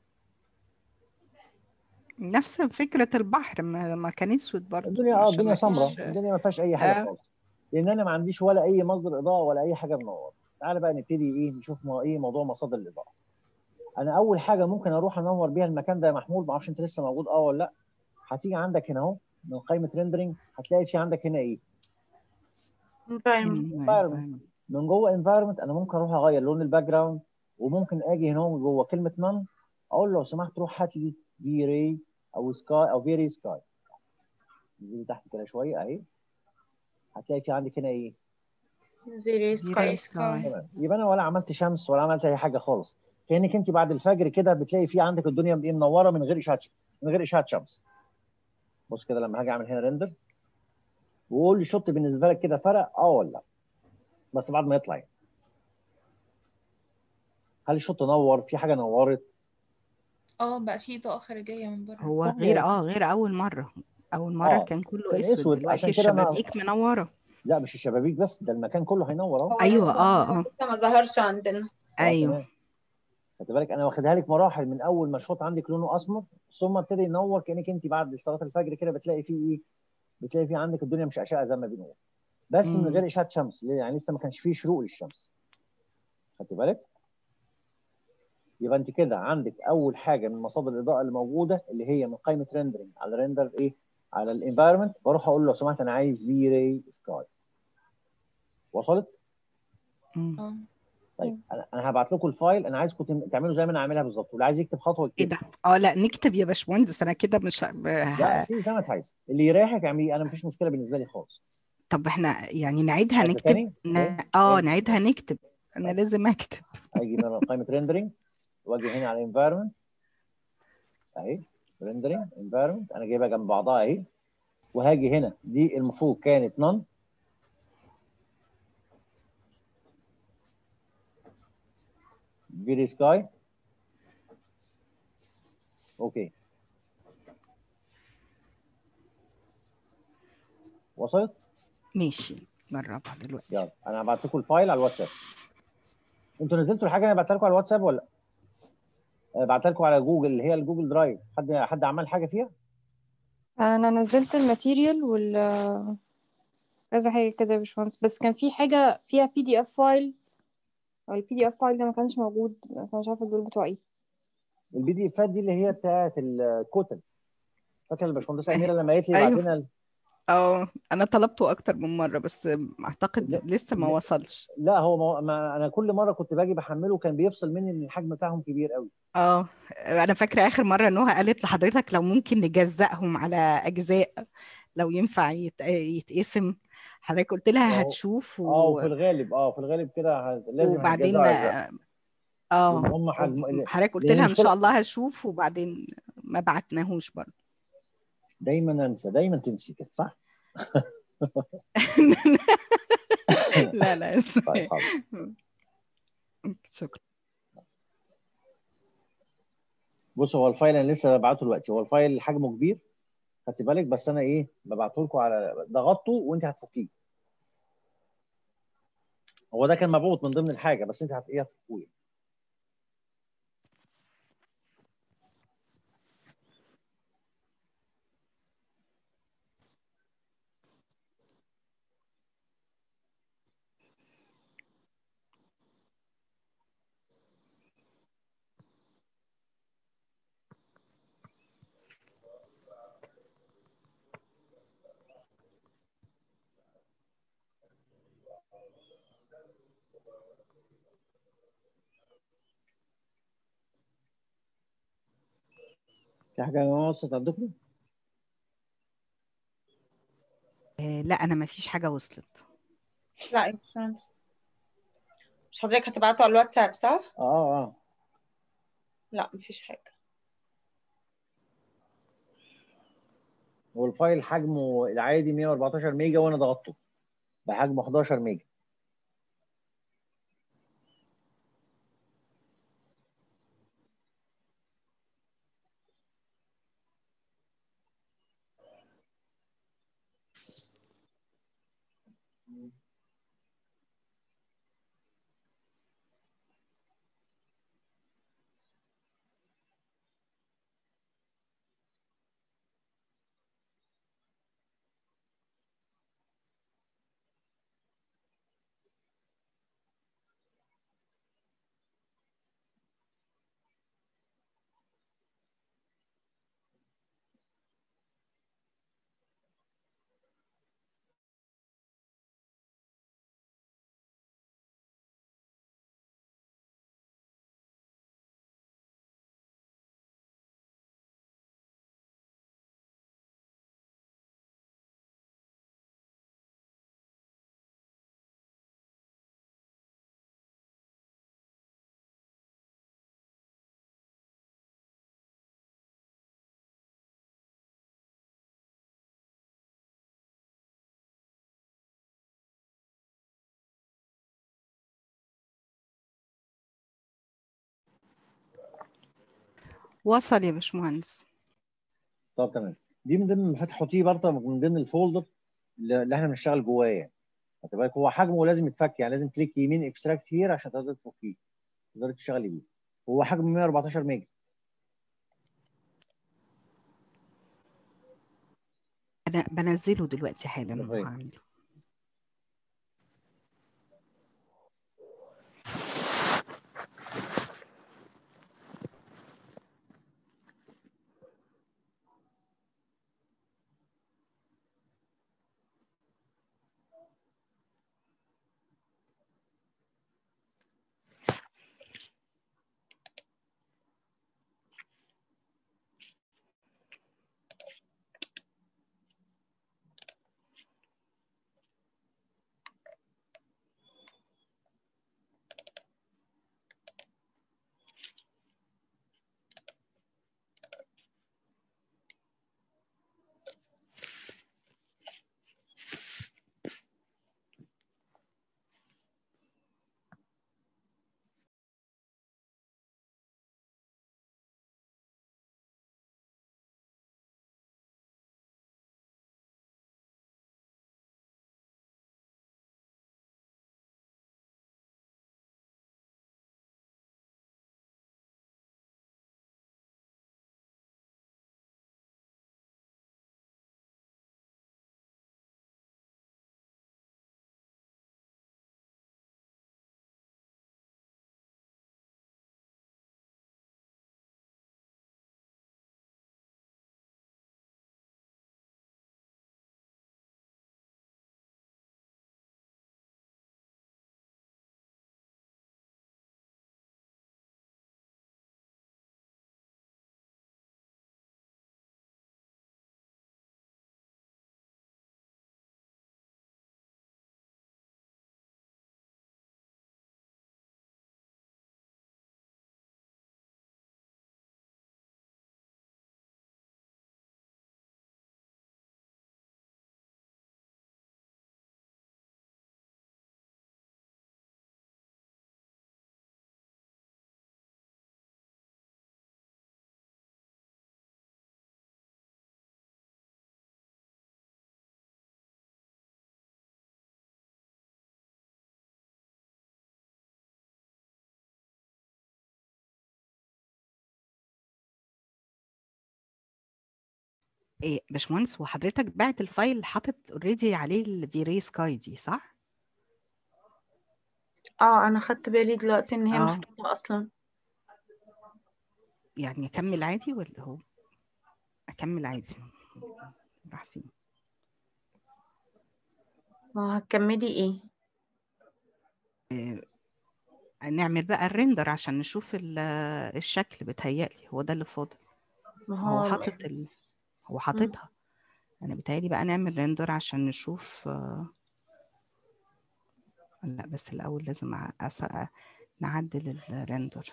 C: نفس فكره البحر ما, ما كان اسود برضه
A: الدنيا اه
C: عشان
A: الدنيا
C: ما
A: سمراء
C: فيش-
A: الدنيا ما فيهاش اي حاجه
C: آه.
A: خالص لان انا ما عنديش ولا اي مصدر اضاءه ولا اي حاجه منوره تعالى بقى نبتدي ايه نشوف ما ايه موضوع مصادر الاضاءه انا اول حاجه ممكن اروح انور بيها المكان ده يا محمود ما اعرفش انت لسه موجود اه ولا لا هتيجي عندك هنا اهو من قائمه ريندرنج هتلاقي في عندك هنا ايه
B: environment
A: environment. من جوه انفايرمنت انا ممكن اروح اغير لون الباك جراوند وممكن اجي هنا من جوه كلمه نون اقول له لو سمحت روح هات لي في راي او سكاي او فيري سكاي نزل تحت كده شويه اهي هتلاقي في عندك هنا ايه
B: very
C: Very
B: sky
C: sky.
A: تمام يبقى انا ولا عملت شمس ولا عملت اي حاجه خالص كانك انت بعد الفجر كده بتلاقي في عندك الدنيا ايه منوره من غير اشعه من غير اشعه شمس بص كده لما هاجي اعمل هنا ريندر وقول لي الشوت بالنسبه لك كده فرق اه ولا لا بس بعد ما يطلع يعني. هل الشوت نور في حاجه نورت
F: اه بقى في اضاءة خارجية من بره
C: هو
A: طب
C: غير
A: يعني.
C: اه غير اول مره اول مره
A: آه،
C: كان كله
A: كان
C: اسود
A: أسود،
C: دلوقتي
A: عشان كده أنا-
C: الشبابيك منوره
A: لا مش الشبابيك بس ده المكان كله هينور اهو
C: ايوه اه اه
B: لسه ما ظهرش عندنا
C: ايوه
A: تمام. خدت بالك انا واخدها لك مراحل من اول ما الشوط عندك لونه اسمر ثم ابتدي ينور كانك انت بعد صلاه الفجر كده بتلاقي فيه ايه بتلاقي فيه عندك الدنيا مش اشعه زي ما بنقول بس من
C: مم.
A: غير اشعه شمس ليه؟ يعني لسه ما كانش فيه شروق للشمس خدت بالك يبقى انت كده عندك اول حاجه من مصادر الاضاءه اللي موجوده اللي هي من قائمه ريندرنج على ريندر ايه على الانفايرمنت بروح اقول له لو سمحت انا عايز في راي سكاي وصلت
C: مم.
F: اه
A: طيب انا انا هبعت لكم الفايل انا عايزكم تم- تعملوا زي ما انا عاملها بالظبط واللي عايز يكتب خطوه
C: ايه
A: يكتب
C: ده اه لا نكتب يا باشمهندس انا كده مش ه-
A: لا اكتبي زي ما انت عايزه اللي يريحك اعمليه انا مفيش مشكله بالنسبه لي خالص
C: طب احنا يعني نعيدها
A: عايزة
C: نكتب
A: تاني؟
C: ن...
A: تاني؟
C: اه
A: تاني؟
C: نعيدها نكتب انا
A: طيب.
C: لازم اكتب
A: اجي من قائمه ريندرنج واجي هنا على انفايرمنت اهي ريندرنج انفايرمنت انا جايبها جنب بعضها اهي وهاجي هنا دي المفروض كانت نون فيري سكاي اوكي وصلت
C: ماشي جربها دلوقتي
A: يلا انا هبعت لكم الفايل على الواتساب انتوا نزلتوا الحاجه انا بعتها لكم على الواتساب ولا لا؟ بعتها لكم على جوجل اللي هي الجوجل درايف حد حد عمل حاجه فيها
E: انا نزلت الماتيريال وال كذا حاجه كده يا باشمهندس بس كان في حاجه فيها بي دي اف فايل او البي دي اف فايل ده ما كانش موجود بس انا مش عارفه دول بتوع ايه
A: البي دي افات دي اللي هي بتاعت الكتل فاكر الباشمهندسه اميره لما قالت لي
C: أيوه.
A: ابعت لنا ال-
C: اه انا طلبته اكتر من مره بس اعتقد
A: لا،
C: لسه ما
A: لا.
C: وصلش
A: لا هو ما ما انا كل مره كنت باجي بحمله كان بيفصل مني ان الحجم بتاعهم كبير قوي
C: اه انا فاكره اخر مره نهى قالت لحضرتك لو ممكن نجزأهم على اجزاء لو ينفع يت... يتقسم حضرتك قلت لها
A: وهو-
C: هتشوف
A: اه
C: و...
A: وفي الغالب اه في الغالب كده ه- لازم
C: وبعدين
A: هنجزأه أجزاء.
C: اه
A: لأن هم حجم
C: حضرتك قلت
A: لأن
C: لها ان
A: المشكلة-
C: شاء الله هشوف وبعدين ما بعتناهوش برضه
A: دايما انسى دايما تنسي كده صح؟
C: لا لا
A: طيب حاضر
C: شكرا
A: بص هو الفايل انا لسه ببعته دلوقتي هو الفايل حجمه كبير خدت بالك بس انا ايه ببعته لكم على ضغطته وانت هتفكيه هو ده كان مبعوث من ضمن الحاجه بس انت هت ايه هتفكوه في حاجه وصلت عندكم؟
C: آه، لا انا ما فيش حاجه وصلت
B: لا يا باشمهندس مش حضرتك هتبعته على الواتساب صح؟
A: اه اه
B: لا مفيش حاجة
A: هو الفايل حجمه العادي 114 ميجا وانا ضغطته بحجمه 11 ميجا
C: وصل يا باشمهندس
A: طب تمام دي من ضمن المفاتيح حطيه برضه من ضمن الفولدر اللي اللي احنا بنشتغل جواه يعني خدت بالك هو حجمه لازم يتفك يعني لازم كليك يمين اكستراكت هير عشان تقدر تفكيه تقدر تشتغلي بيه هو حجمه 114 ميجا
C: انا بنزله دلوقتي حالا
A: طيب.
C: وهعمله إيه باشمهندس وحضرتك بعت الفايل حاطط اوريدي عليه الفيري سكاي دي صح؟
B: اه انا خدت بالي دلوقتي ان هي
C: اه
B: محطوطة اصلا
C: يعني اكمل عادي ولا هو اكمل عادي راح فين
B: ما هتكملي ايه
C: إيه نعمل بقى الريندر عشان نشوف ال- الشكل بتهيألي هو ده اللي فاضل
B: ما
C: هو
B: هو
C: حاطط ال... هو
B: مم.
C: حاططها انا بتهيألي بقى نعمل ريندر عشان نشوف آه، لا بس الاول لازم أ- أس... نعدل الريندر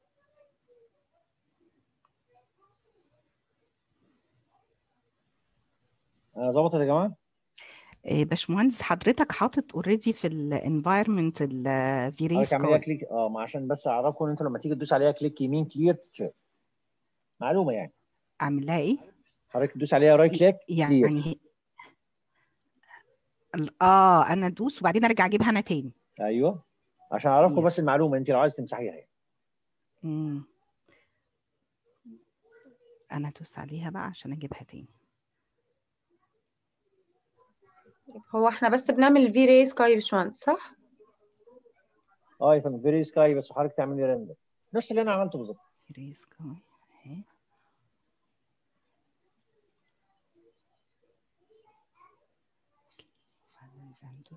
A: انا ظبطت يا جماعه
C: إيه باشمهندس حضرتك حاطط اوريدي في الانفايرمنت الفيري
A: حضرتك اعمليها
C: سكاي
A: كليك اه ما عشان بس اعرفكم ان انتوا لما تيجي تدوس عليها كليك يمين كلير تتشير معلومه يعني
C: اعمل لها ايه
A: حضرتك تدوس عليها رايت كليك
C: يعني
A: كلير
C: هي... ال- اه انا ادوس وبعدين ارجع اجيبها انا تاني
A: ايوه عشان اعرفكم
C: كلير
A: بس المعلومه انت لو عايز تمسحيها يعني
C: امم انا ادوس عليها بقى عشان اجيبها تاني
B: هو احنا بس بنعمل في راي سكاي باشمهندس صح؟
A: اه يا فندم فيري سكاي بس حضرتك تعملي ريندر نفس اللي انا عملته بالظبط
C: فيري سكاي اهي بعدين render.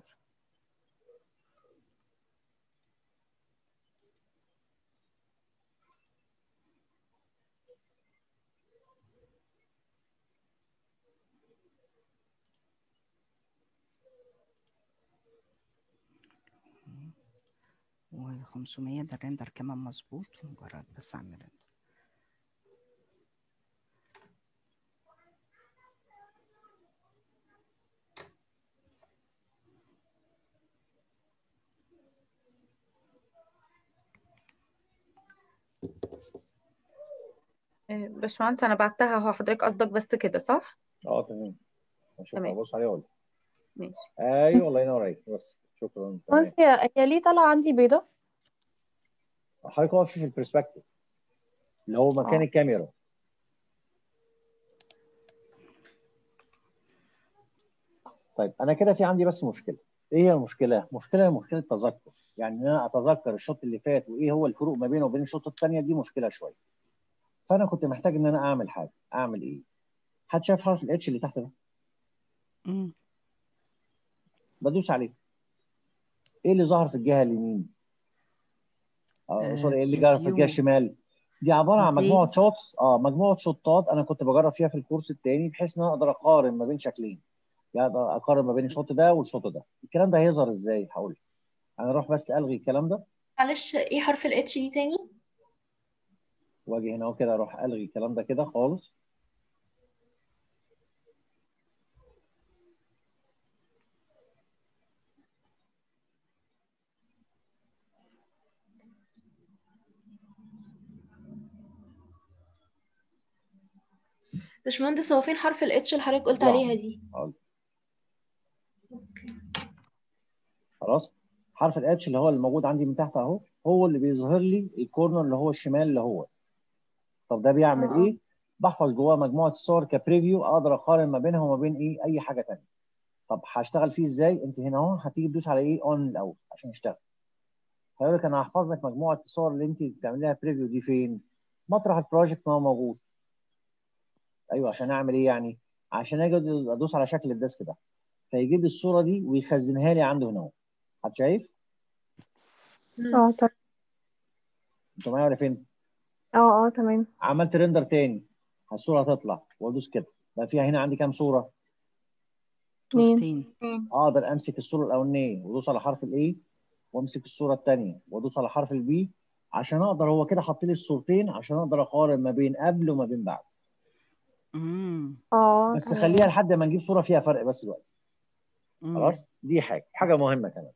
C: و 500 ده الريندر كمان مظبوط مجرد بس اعمل ريندر
B: آه، باشمهندس انا بعتها اهو حضرتك قصدك بس كده صح
A: اه تمام اشوف
B: تمام.
A: ابص عليها ولا
B: ماشي
A: ايوه الله ينور عليك بس شكرا تمام
E: بس هي هي ليه طالعة عندي بيضة؟
A: حضرتك واقف في البرسبكتيف اللي هو مكان
E: اه.
A: الكاميرا طيب انا كده في عندي بس مشكله ايه هي المشكله مشكله مشكله تذكر يعني ان انا اتذكر الشوط اللي فات وايه هو الفروق ما بينه وبين الشوط الثانيه دي مشكله شويه فانا كنت محتاج ان انا اعمل حاجه اعمل ايه حد شايف حرف الاتش اللي تحت ده
C: مم.
A: بدوس عليه ايه اللي ظهر في الجهه اليمين اه
C: آه،
A: سوري ايه اللي ظهر في الجهه
C: preview
A: الشمال دي عباره عن مجموعه
C: details.
A: شوتس اه مجموعه شوطات انا كنت بجرب فيها في الكورس الثاني بحيث ان انا اقدر اقارن ما بين شكلين يعني اقدر اقارن ما بين الشوط ده والشوط ده الكلام ده هيظهر ازاي هقول لك انا اروح بس الغي الكلام ده
G: معلش ايه حرف الاتش دي تاني
A: واجي هنا اهو كده اروح الغي الكلام ده كده خالص
G: باشمهندس هو فين حرف الاتش اللي حضرتك قلت
A: لا.
G: عليها دي
A: هقول لك.
G: اوكي
A: خلاص حرف الاتش اللي هو اللي موجود عندي من تحت اهو هو اللي بيظهر لي الكورنر اللي هو الشمال اللي هو طب ده بيعمل
G: اه.
A: ايه بحفظ جواه مجموعه الصور كبريفيو اقدر اقارن ما بينها وما بين ايه اي حاجه ثانيه طب هشتغل فيه ازاي انت هنا اهو هتيجي تدوس على ايه اون الاول عشان يشتغل هيقول لك انا هحفظ لك مجموعه الصور اللي انت بتعمليها بريفيو دي فين مطرح البروجكت ما هو موجود ايوه عشان اعمل ايه يعني عشان اجي ادوس على شكل الديسك ده فيجيب لي الصوره دي ويخزنها لي عنده هنا اهو حد شايف
G: مم.
E: اه تمام
A: انتوا معايا ولا فين
E: اه اه تمام
A: عملت ريندر تاني الصوره هتطلع وادوس كده بقى فيها هنا عندي كام صوره
E: اتنين
C: صورتين
A: اقدر امسك الصوره الاولانيه وادوس على حرف الاي وامسك الصوره الثانيه وادوس على حرف البي عشان اقدر هو كده حاط لي الصورتين عشان اقدر اقارن ما بين قبل وما بين بعد
C: مم.
E: اه
A: بس
E: تمام
A: خليها لحد ما نجيب صوره فيها فرق بس دلوقتي
C: مم.
A: خلاص دي حاجه حاجه مهمه كمان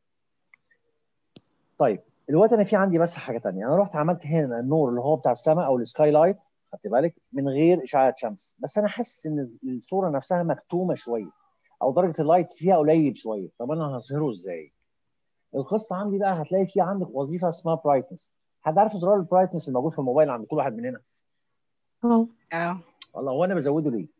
A: طيب دلوقتي انا في عندي بس حاجه ثانيه انا رحت عملت هنا النور اللي هو بتاع السماء او السكاي لايت خدت بالك من غير اشعاع شمس بس انا حاسس ان الصوره نفسها مكتومه شويه او درجه اللايت فيها قليل شويه طب انا هظهره ازاي القصه عندي بقى هتلاقي في عندك وظيفه اسمها برايتنس حد عارف زرار البرايتنس الموجود في الموبايل عند كل واحد مننا
E: اه
C: اه
A: والله هو انا بزوده ليه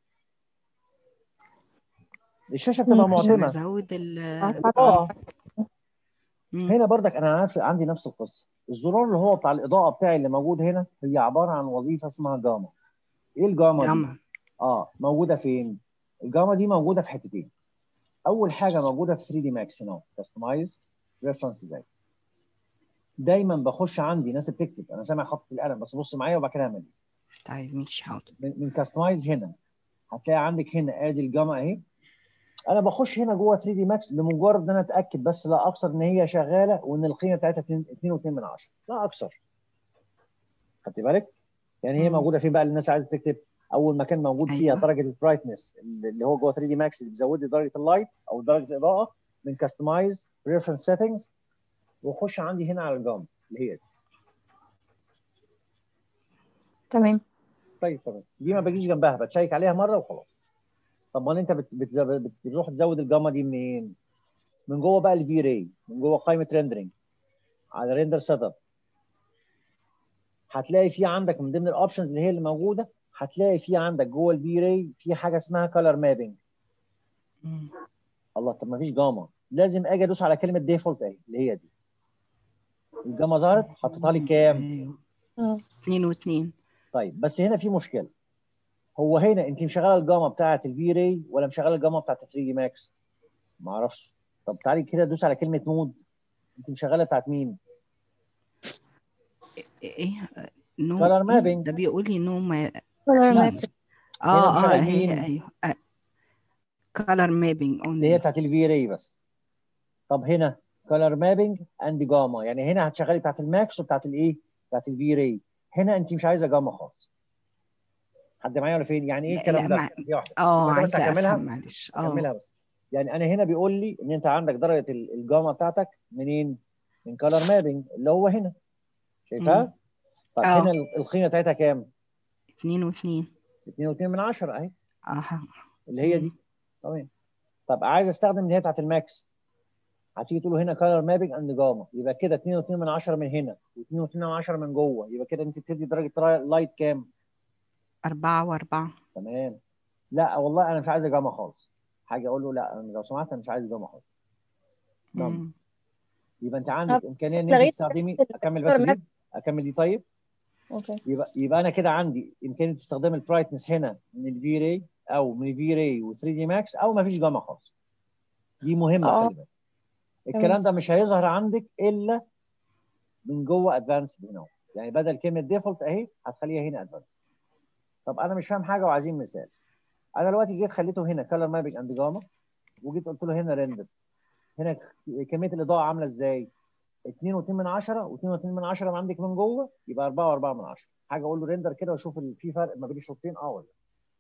A: الشاشه بتبقى
E: مم.
C: عشان
A: معتمه
C: ازود ال
A: اه
C: مم.
A: هنا بردك انا عارف عندي نفس القصه الزرار اللي هو بتاع الاضاءه بتاعي اللي موجود هنا هي عباره عن وظيفه اسمها جاما ايه الجاما دي
C: جاما
A: اه موجوده فين الجاما دي موجوده في حتتين اول حاجه موجوده في 3 دي ماكس هنا كاستمايز ريفرنس ديزاين دايما بخش عندي ناس بتكتب انا سامع خط القلم بس بص معايا وبعد كده اعمل
C: طيب مش حاضر
A: من, من كاستمايز هنا هتلاقي عندك هنا ادي الجاما اهي انا بخش هنا جوه 3 دي ماكس لمجرد ان انا اتاكد بس لا اكثر ان هي شغاله وان القيمه بتاعتها 2.2 من 10 لا اكثر خدت بالك يعني هي
C: مم.
A: موجوده فين بقى للناس عايزه تكتب اول مكان موجود فيها
C: أيوة.
A: درجه البرايتنس اللي هو جوه 3 دي ماكس اللي بيزود لي درجه اللايت او درجه الاضاءه من كاستمايز ريفرنس سيتنجز واخش عندي هنا على الجام اللي هي دي
E: تمام
A: طيب تمام دي ما بجيش جنبها بتشيك عليها مره وخلاص طب ما انت بت- بت- بت- بتروح تزود الجاما دي منين؟ من جوه بقى الفي راي من جوه قائمه ريندرنج على ريندر سيت اب هتلاقي في عندك من ضمن الاوبشنز اللي هي اللي موجوده هتلاقي في عندك جوه الفي راي في حاجه اسمها كلر مابنج
C: مم.
A: الله طب ما فيش جاما لازم اجي ادوس على كلمه ديفولت اهي اللي هي دي الجاما ظهرت حطيتها لي كام؟
C: ايوه
E: اه
C: اتنين واتنين
A: طيب بس هنا في مشكله هو هنا انت مشغله الجاما بتاعه الفي راي ولا مشغله الجاما بتاعه 3 دي ماكس؟ ما اعرفش طب تعالي كده دوس على كلمه مود انت مشغله بتاعت مين؟
C: ايه نو
A: Color
C: إيه؟
A: mapping.
C: ده بيقول لي نو ما
E: كلر
C: في
E: ماب
C: اه
A: مشغل
C: اه
A: مين؟
C: هي ايوه كولر مابينج
A: اللي هي بتاعت الفي راي بس طب هنا كلر مابنج اند جاما يعني هنا هتشغلي بتاعت الماكس وبتاعت الايه؟ بتاعت الفي راي هنا انت مش عايزه جاما خالص حد معايا ولا فين؟ يعني ايه
C: لا
A: الكلام
C: لا
A: ده؟
C: مع...
A: دي واحده
C: اه
A: يبقى بس
C: عايزه
A: هكملها
C: افهم معلش اه
A: هكملها بس يعني انا هنا بيقول لي ان انت عندك درجه ال- الجاما بتاعتك منين؟ من كلر مابنج اللي هو هنا
C: مم.
A: شايفها؟ طب
C: اه
A: هنا ال- القيمه بتاعتها كام؟
C: اتنين واتنين
A: 2.2 من 10 اهي
C: اها
A: اللي هي دي تمام طب عايز استخدم اللي هي بتاعت الماكس هتيجي تقول له هنا كلر مابنج اند جاما يبقى كده 2.2 من 10 من هنا و2.2 من 10 من جوه يبقى كده انت بتدي درجه لايت كام؟
C: أربعة وأربعة
A: تمام لا والله انا مش عايز جاما خالص حاجه اقول له لا أنا لو سمحت انا مش عايز جاما خالص نعم.
C: مم.
A: يبقى انت عندك امكانيه ان انت
E: لغيت
A: تستخدمي
E: فكرة
A: اكمل بس
E: الكلر
A: دي اكمل دي طيب
E: اوكي
A: يبقى يبقى انا كده عندي امكانيه استخدام البرايتنس هنا من الفي راي او من الفي راي و3 دي ماكس او ما فيش جاما خالص دي مهمه
E: اه
A: خلي بالك الكلام ده مش هيظهر عندك الا من جوه ادفانسد هنا يعني بدل كلمه ديفولت اهي هتخليها هنا ادفانس طب انا مش فاهم حاجه وعايزين مثال انا دلوقتي جيت خليته هنا كلر مابنج اند جاما وجيت قلت له هنا ريندر هنا كميه الاضاءه عامله ازاي 2.2 من 10 و2.2 من 10 عندك من جوه يبقى 4 و4 من 10 حاجه اقول له ريندر كده واشوف ال- في فرق ما بين الشوطين اه ولا لا.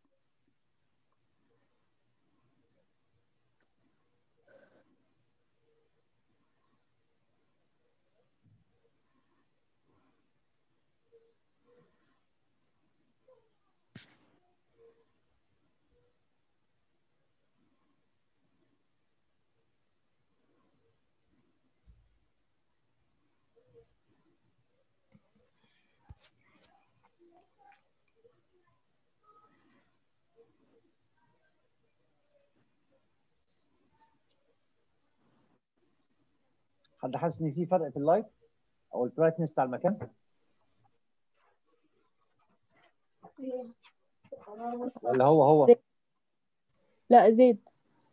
A: حد حاسس ان في فرق في اللايت او البرايتنس بتاع المكان ولا هو هو
E: لا زيد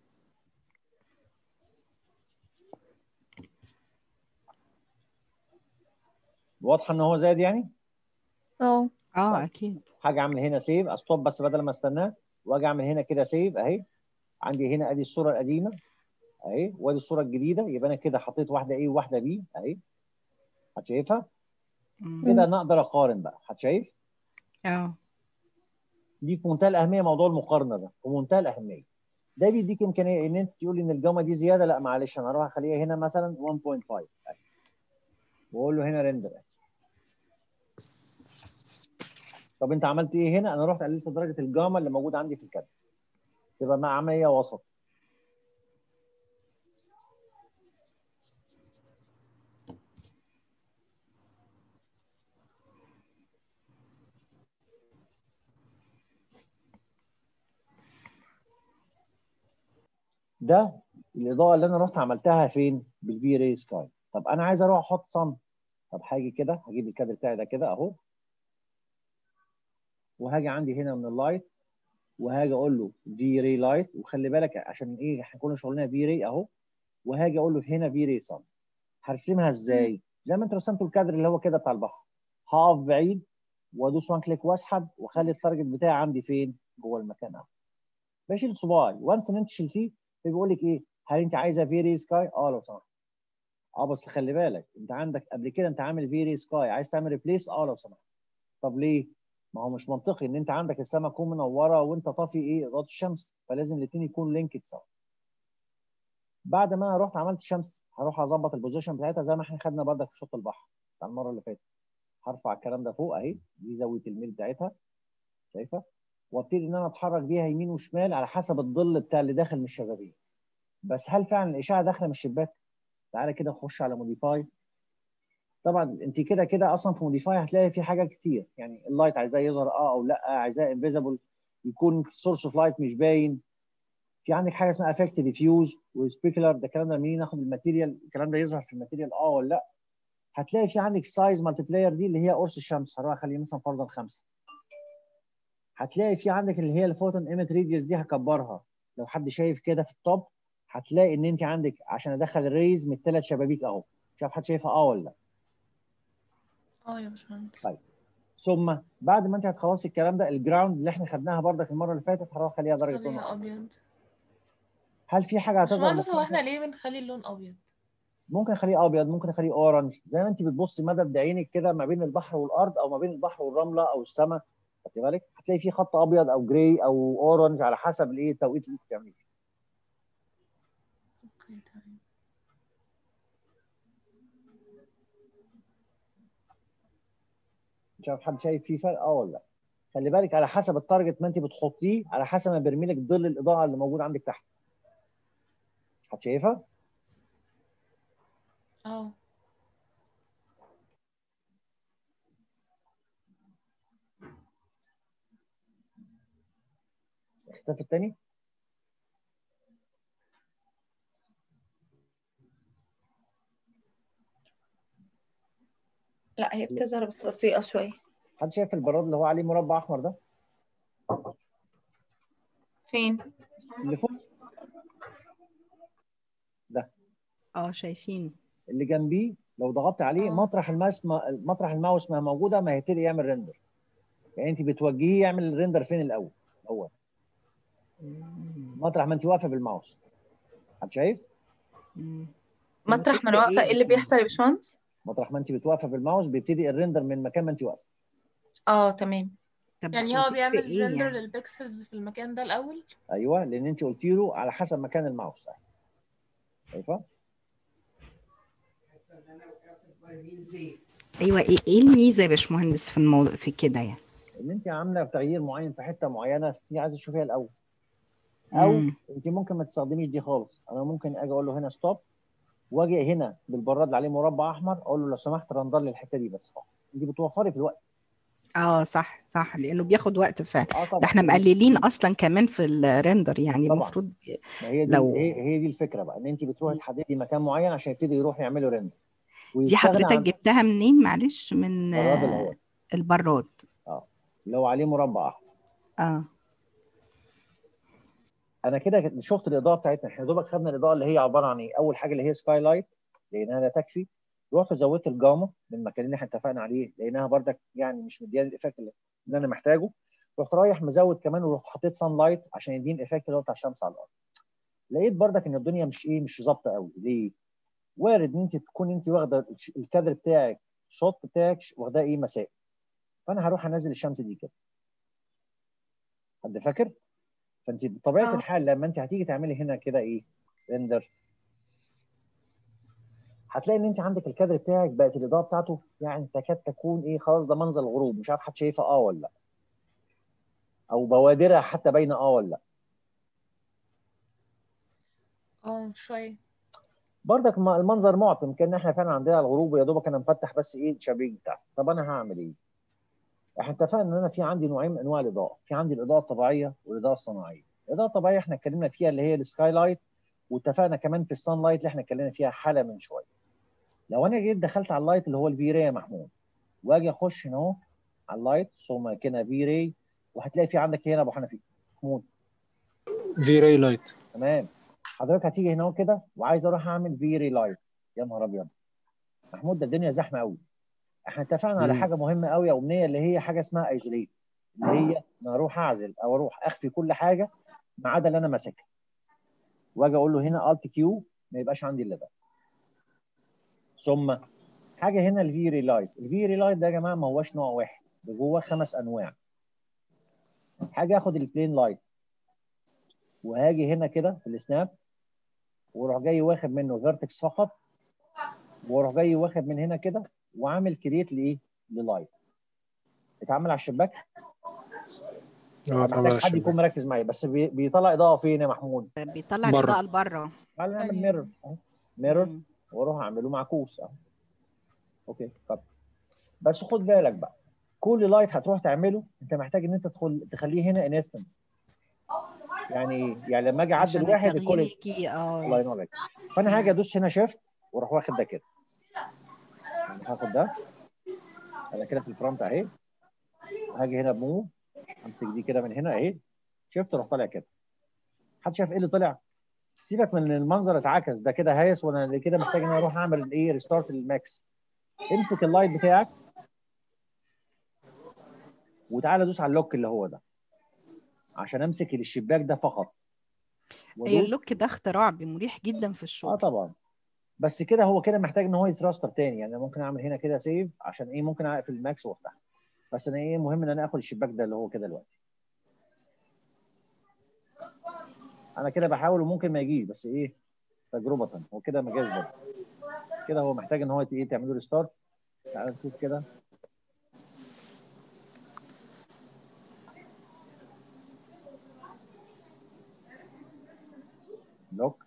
A: واضحه ان هو زاد يعني
E: اه
C: اه اكيد
A: حاجه اعمل هنا سيف استوب بس بدل ما استناه واجي اعمل هنا كده سيف اهي عندي هنا ادي الصوره القديمه اهي وادي الصوره الجديده يبقى انا كده حطيت واحده ايه وواحده بي اهي هتشايفها
C: مم.
A: كده انا اقدر اقارن بقى هتشايف
C: اه
A: دي في منتهى الاهميه موضوع المقارنه ده في منتهى الاهميه ده بيديك امكانيه ان انت تقول ان الجاما دي زياده لا معلش انا هروح اخليها هنا مثلا 1.5 أهي. واقول له هنا ريندر طب انت عملت ايه هنا انا رحت قللت درجه الجاما اللي موجوده عندي في الكادر تبقى مع عمليه وسط ده الاضاءه اللي انا رحت عملتها فين بالبي راي سكاي طب انا عايز اروح احط صن طب هاجي كده هجيب الكادر بتاعي ده كده اهو وهاجي عندي هنا من اللايت وهاجي اقول له في راي لايت وخلي بالك عشان ايه احنا كنا شغلنا في راي اهو وهاجي اقول له هنا في راي صن هرسمها ازاي زي ما انت رسمتوا الكادر اللي هو كده بتاع البحر هقف بعيد وادوس وان كليك واسحب واخلي التارجت بتاعي عندي فين جوه المكان اهو بشيل صباعي وانس ان انت شلتيه فبيقول لك ايه هل انت عايزه فيري سكاي اه لو سمحت اه بس خلي بالك انت عندك قبل كده انت عامل فيري سكاي عايز تعمل ريبليس اه لو سمحت طب ليه ما هو مش منطقي ان انت عندك السماء تكون منوره وانت طافي ايه اضاءه الشمس فلازم الاثنين يكونوا لينكد سوا بعد ما انا رحت عملت الشمس هروح اظبط البوزيشن بتاعتها زي ما احنا خدنا بردك في شوط البحر بتاع المره اللي فاتت هرفع الكلام ده فوق اهي دي زاويه الميل بتاعتها شايفه وابتدي ان انا اتحرك بيها يمين وشمال على حسب الظل بتاع اللي داخل من الشبابيك بس هل فعلا الاشعه داخله من الشباك تعالى كده نخش على موديفاي طبعا انت كده كده اصلا في موديفاي هتلاقي في حاجات كتير يعني اللايت عايزاه يظهر اه او لا عايزاه انفيزبل يكون السورس اوف لايت مش باين في عندك حاجه اسمها افكت ديفيوز وسبيكولار ده الكلام ده منين ناخد الماتيريال الكلام ده يظهر في الماتيريال اه ولا لا هتلاقي في عندك سايز مالتي بلاير دي اللي هي قرص الشمس هروح اخليه مثلا فرضا خمسه هتلاقي في عندك اللي هي الفوتون ايمت ريديوس دي هكبرها لو حد شايف كده في التوب هتلاقي ان انت عندك عشان ادخل الريز من الثلاث شبابيك اهو شايف حد شايفها اه ولا لا
F: اه يا باشمهندس
A: طيب ثم بعد ما انت هتخلصي الكلام ده الجراوند اللي احنا خدناها بردك المره اللي فاتت هروح اخليها درجه لون
F: خليها
A: أبيض.
F: ابيض
A: هل في حاجه هتظهر
F: باشمهندس هو
A: مختلفة؟
F: احنا ليه بنخلي اللون ابيض
A: ممكن اخليه ابيض ممكن اخليه اورنج زي ما انت بتبصي مدد عينك كده ما بين البحر والارض او ما بين البحر والرمله او السماء خدتي بالك هتلاقي في خط ابيض او جراي او اورنج على حسب الايه التوقيت اللي انت بتعمليه فيه.
F: اوكي تمام
A: مش عارف حد شايف فيه فرق اه ولا لا خلي بالك على حسب التارجت ما انت بتحطيه على حسب ما بيرمي لك ظل الاضاءه اللي موجود عندك تحت حد شايفها
F: اه
A: اختفى التاني
B: لا هي بتظهر بس بطيئة شوية
A: حد شايف البراد اللي هو عليه مربع احمر ده
B: فين؟
A: اللي فوق
C: اه شايفين
A: اللي جنبيه لو ضغطت عليه
F: آه.
A: مطرح الماوس ما مطرح الماوس ما موجوده ما هيبتدي يعمل ريندر يعني انت بتوجهيه يعمل الريندر فين الاول هو مطرح ما انت واقفه بالماوس حد شايف
C: مم.
B: مطرح ما انا
C: وتفرق
B: واقفة ايه اللي
C: باشمهندس؟
B: بيحصل يا باشمهندس؟
A: مطرح ما انت بتواقفه بالماوس بيبتدي الريندر من مكان ما انت واقفه
B: اه تمام
C: طب
F: يعني هو
C: وتفرق
F: بيعمل
C: ايه
F: ريندر
C: يعني؟
F: للبيكسلز في المكان ده الأول
A: ايوه لان انت قلت له على حسب مكان الماوس شايفه
C: ايوه ايه ايه الميزه يا باشمهندس في الموضوع في كده يعني
A: ان انت عامله تغيير معين في حته معينه دي عايزه تشوفيها الاول او
C: مم.
A: انت ممكن ما تستخدميش دي خالص انا ممكن اجي اقول له هنا ستوب واجي هنا بالبراد اللي عليه مربع احمر اقول له لو سمحت رندر لي الحته دي بس فقط انت بتوفري في الوقت
C: اه صح صح لانه بياخد وقت فعلا
A: اه طبعا
C: ده احنا مقللين اصلا كمان في الريندر يعني
A: طبعا.
C: المفروض
A: ما هي دي
C: لو-
A: هي, هي دي الفكره بقى ان انت بتروحي تحددي مكان معين عشان يبتدي يروح يعملوا ريندر
C: دي
A: ويستغنى
C: حضرتك
A: عن
C: جبتها منين معلش من
A: البراد اللي
C: آه،
A: هو
C: البراد
A: اللي هو عليه مربع احمر
C: اه
A: انا كده شفت الاضاءه بتاعتنا احنا دوبك خدنا الاضاءه اللي هي عباره عن ايه اول حاجه اللي هي سكاي لايت لانها لا تكفي رحت زودت الجاما من المكان اللي احنا اتفقنا عليه لانها بردك يعني مش مدياني الايفكت اللي اللي انا محتاجه رحت رايح مزود كمان ورحت حطيت سان لايت عشان يديني الايفكت اللي هو بتاع الشمس على الارض لقيت بردك ان الدنيا مش ايه مش ظابطه قوي ليه وارد ان انت تكون انت واخده الش- الكادر بتاعك الشوت بتاعك واخداه ايه مساء فانا هروح انزل الشمس دي كده حد فاكر فانت بطبيعه
B: آه.
A: الحال لما انت هتيجي تعملي هنا كده ايه ريندر هتلاقي ان انت عندك الكادر بتاعك بقت الاضاءه بتاعته يعني تكاد تكون ايه خلاص ده منظر الغروب مش عارف حد شايفها اه ولا لا او بوادرها حتى باينه اه ولا لا
F: اه شوية
A: برضك ما- المنظر معتم كان احنا فعلا عندنا الغروب ويا دوبك انا مفتح بس ايه الشبابيك بتاعتي طب انا هعمل ايه؟ احنا اتفقنا ان انا في عندي نوعين من انواع الاضاءه في عندي الاضاءه الطبيعيه والاضاءه الصناعيه الاضاءه الطبيعيه احنا اتكلمنا فيها اللي هي السكاي لايت واتفقنا كمان في السان لايت اللي احنا اتكلمنا فيها حاله من شويه لو انا جيت دخلت على اللايت اللي هو الفي راي يا محمود واجي اخش هنا اهو على اللايت ثم كده في راي وهتلاقي في عندك هنا ابو حنفي محمود
D: في راي لايت
A: تمام حضرتك هتيجي هنا كده وعايز اروح اعمل في راي لايت يا نهار ابيض محمود ده الدنيا زحمه قوي احنا اتفقنا على
D: مم.
A: حاجه مهمه قوي او امنيه اللي هي حاجه اسمها ايزوليت اللي هي انا اروح اعزل او اروح اخفي كل حاجه ما عدا اللي انا ماسكها واجي اقول له هنا الت كيو ما يبقاش عندي الا ده ثم حاجه هنا الفي ري لايت الفي ري لايت ده يا جماعه ما هوش نوع واحد ده جواه خمس انواع حاجه اخد البلين لايت وهاجي هنا كده في السناب واروح جاي واخد منه فيرتكس فقط واروح جاي واخد من هنا كده وعامل كرييت لايه؟ للايت اتعمل على الشباك
D: اه طبعا
A: محتاج حد يكون مركز معايا بس بي- بيطلع اضاءه فين يا محمود؟
C: بيطلع
D: بره.
C: الاضاءه لبره
A: تعالى نعمل
F: أيوة.
A: ميرور اهو ميرور
C: مم.
A: واروح اعمله معكوس اهو اوكي طب بس خد بالك بقى كل لايت هتروح تعمله انت محتاج ان انت تدخل تخليه هنا انستنس يعني ايه؟ يعني لما اجي
C: عشان
A: اعدل واحد
C: التغيير
A: الكل
C: يجي
A: الله
C: اه
A: ينور عليك فانا هاجي ادوس هنا شيفت واروح واخد ده كده يعني هاخد ده انا كده في الفرونت اهي هاجي هنا بموف امسك دي كده من هنا اهي شيفت اروح طالع كده حد شاف ايه اللي طلع؟ سيبك من المنظر اتعكس ده كده هايس وانا اللي كده محتاج ان انا اروح اعمل ايه ريستارت للماكس امسك اللايت بتاعك وتعالى دوس على اللوك اللي هو ده عشان امسك الشباك ده فقط
C: هي
A: وادوس
C: اللوك ده اختراع مريح جدا في
A: اه
C: الشغل
A: طبعا بس كده هو كده محتاج ان هو يتراستر تاني يعني أنا ممكن اعمل هنا كده سيف عشان ايه ممكن اقفل الماكس وافتح بس انا ايه مهم ان انا اخد الشباك ده اللي هو كده دلوقتي انا كده بحاول وممكن ما يجيش بس ايه تجربه هو كده ما جاش برضه كده هو محتاج ان هو ايه تعملوا ريستارت تعال نشوف كده لوك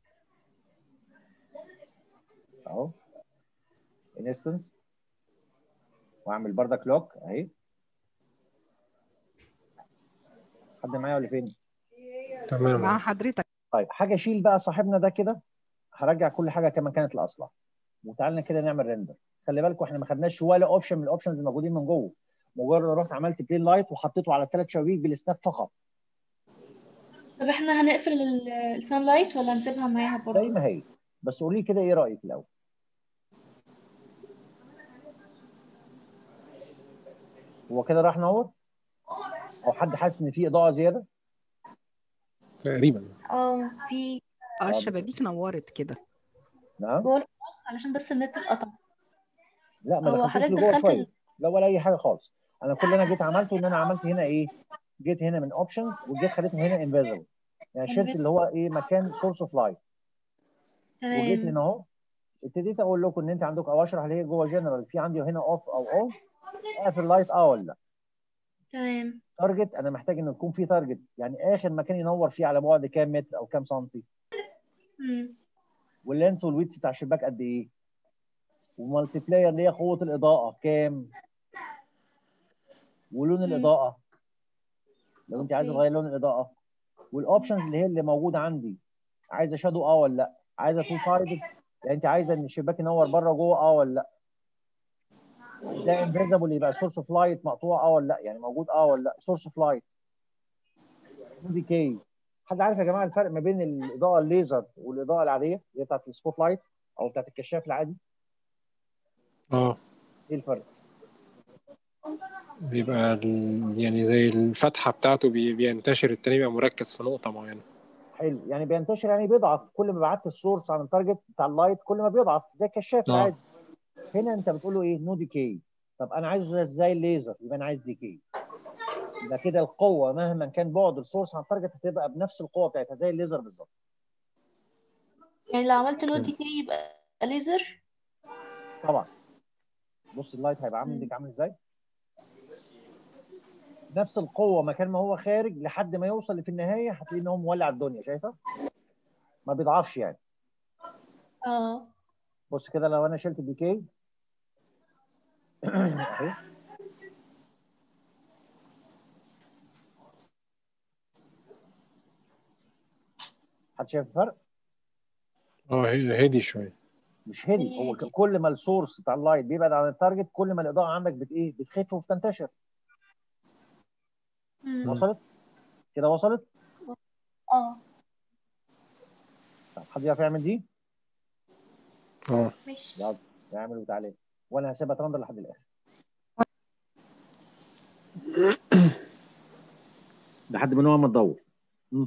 A: اهو انستنس واعمل بردك لوك اهي حد معايا ولا فين؟
D: تمام
C: مع حضرتك
A: طيب حاجه اشيل بقى صاحبنا ده كده هرجع كل حاجه كما كانت لاصلها وتعالى كده نعمل ريندر خلي بالكم احنا ما خدناش ولا اوبشن من الاوبشنز الموجودين من جوه مجرد رحت عملت بلين لايت وحطيته على الثلاث شبابيك بالسناب فقط
G: طب احنا هنقفل السان لايت ولا نسيبها معاها
A: زي
G: برضه
A: ما هي بس قولي كده ايه رايك الاول هو كده راح نور او حد حاسس ان في اضاءه زياده
D: تقريبا
G: اه في
C: اه الشبابيك نورت كده
A: نعم
G: جوه الفراغ علشان بس النت اتقطع
A: لا ما
G: هو
A: دخلتوش
G: حضرتك
A: لجوه
G: دخلت
A: شويه
G: ال-
A: لا ولا اي حاجه خالص انا كل اللي انا جيت عملته ان انا عملت هنا ايه جيت هنا من اوبشنز وجيت خليته هنا انفيزبل يعني شلت اللي هو ايه مكان سورس اوف لايت وجيت
G: تمام
A: هنا اهو ابتديت اقول لكم ان انت عندك او اشرح اللي هي جوه جنرال في عندي هنا اوف او اون اقفل اللايت اه ولا لا
G: تمام
A: تارجت انا محتاج ان يكون في تارجت يعني اخر مكان ينور فيه على بعد كام متر او كام سنتي
G: مم.
A: واللينس والويتس بتاع الشباك قد ايه ومالتي بلاير اللي هي قوه الاضاءه كام ولون
G: مم.
A: الاضاءه لو انت عايزه
G: اوكي
A: تغير لون الاضاءه والاوبشنز اللي هي اللي موجوده عندي عايزه شادو اه ولا لا عايزه تو سايدد يعني انت عايزه ان الشباك ينور بره جوه اه ولا لا ده انفيزبل يبقى سورس اوف لايت مقطوع اه ولا لا يعني موجود اه ولا لا سورس اوف لايت ديكي حد عارف يا جماعه الفرق ما بين الاضاءه الليزر والاضاءه العاديه اللي هي بتاعت السبوت لايت او بتاعت الكشاف العادي
D: اه
A: ايه الفرق؟
D: بيبقى ال- يعني زي الفتحة بتاعته بي- بينتشر التاني بيبقى مركز في نقطة معينة
A: حلو يعني بينتشر يعني بيضعف كل ما بعدت السورس عن التارجت بتاع اللايت كل ما بيضعف زي الكشاف
D: اه
A: العادي هنا انت بتقول له ايه نو ديكي طب انا عايزه زي الليزر يبقى انا عايز ديكي يبقى كده القوه مهما كان بعد السورس عن التارجت هتبقى بنفس القوه بتاعتها زي الليزر بالظبط
G: يعني لو عملت له
D: تمام.
G: دي كي يبقى ليزر
A: طبعا بص اللايت هيبقى عامل
G: مم.
A: عندك عامل ازاي نفس القوه مكان ما هو خارج لحد ما يوصل في النهايه هتلاقي ان هو مولع الدنيا شايفه ما بيضعفش يعني
G: اه
A: بص كده لو انا شلت الديكي اهي حد شايف الفرق
D: اه هي- هادي شوية
A: مش هدي هو ك- كل ما السورس بتاع اللايت بيبعد عن التارجت كل ما الاضاءه عندك بت ايه بتخف وبتنتشر
G: مم.
A: وصلت كده وصلت
G: اه
A: طب حد يعرف يعمل دي
D: اه
G: ماشي
A: يلا اعمل وتعالى وانا هسيبها ترندر لحد الاخر لحد ما نوع ما تدور مم.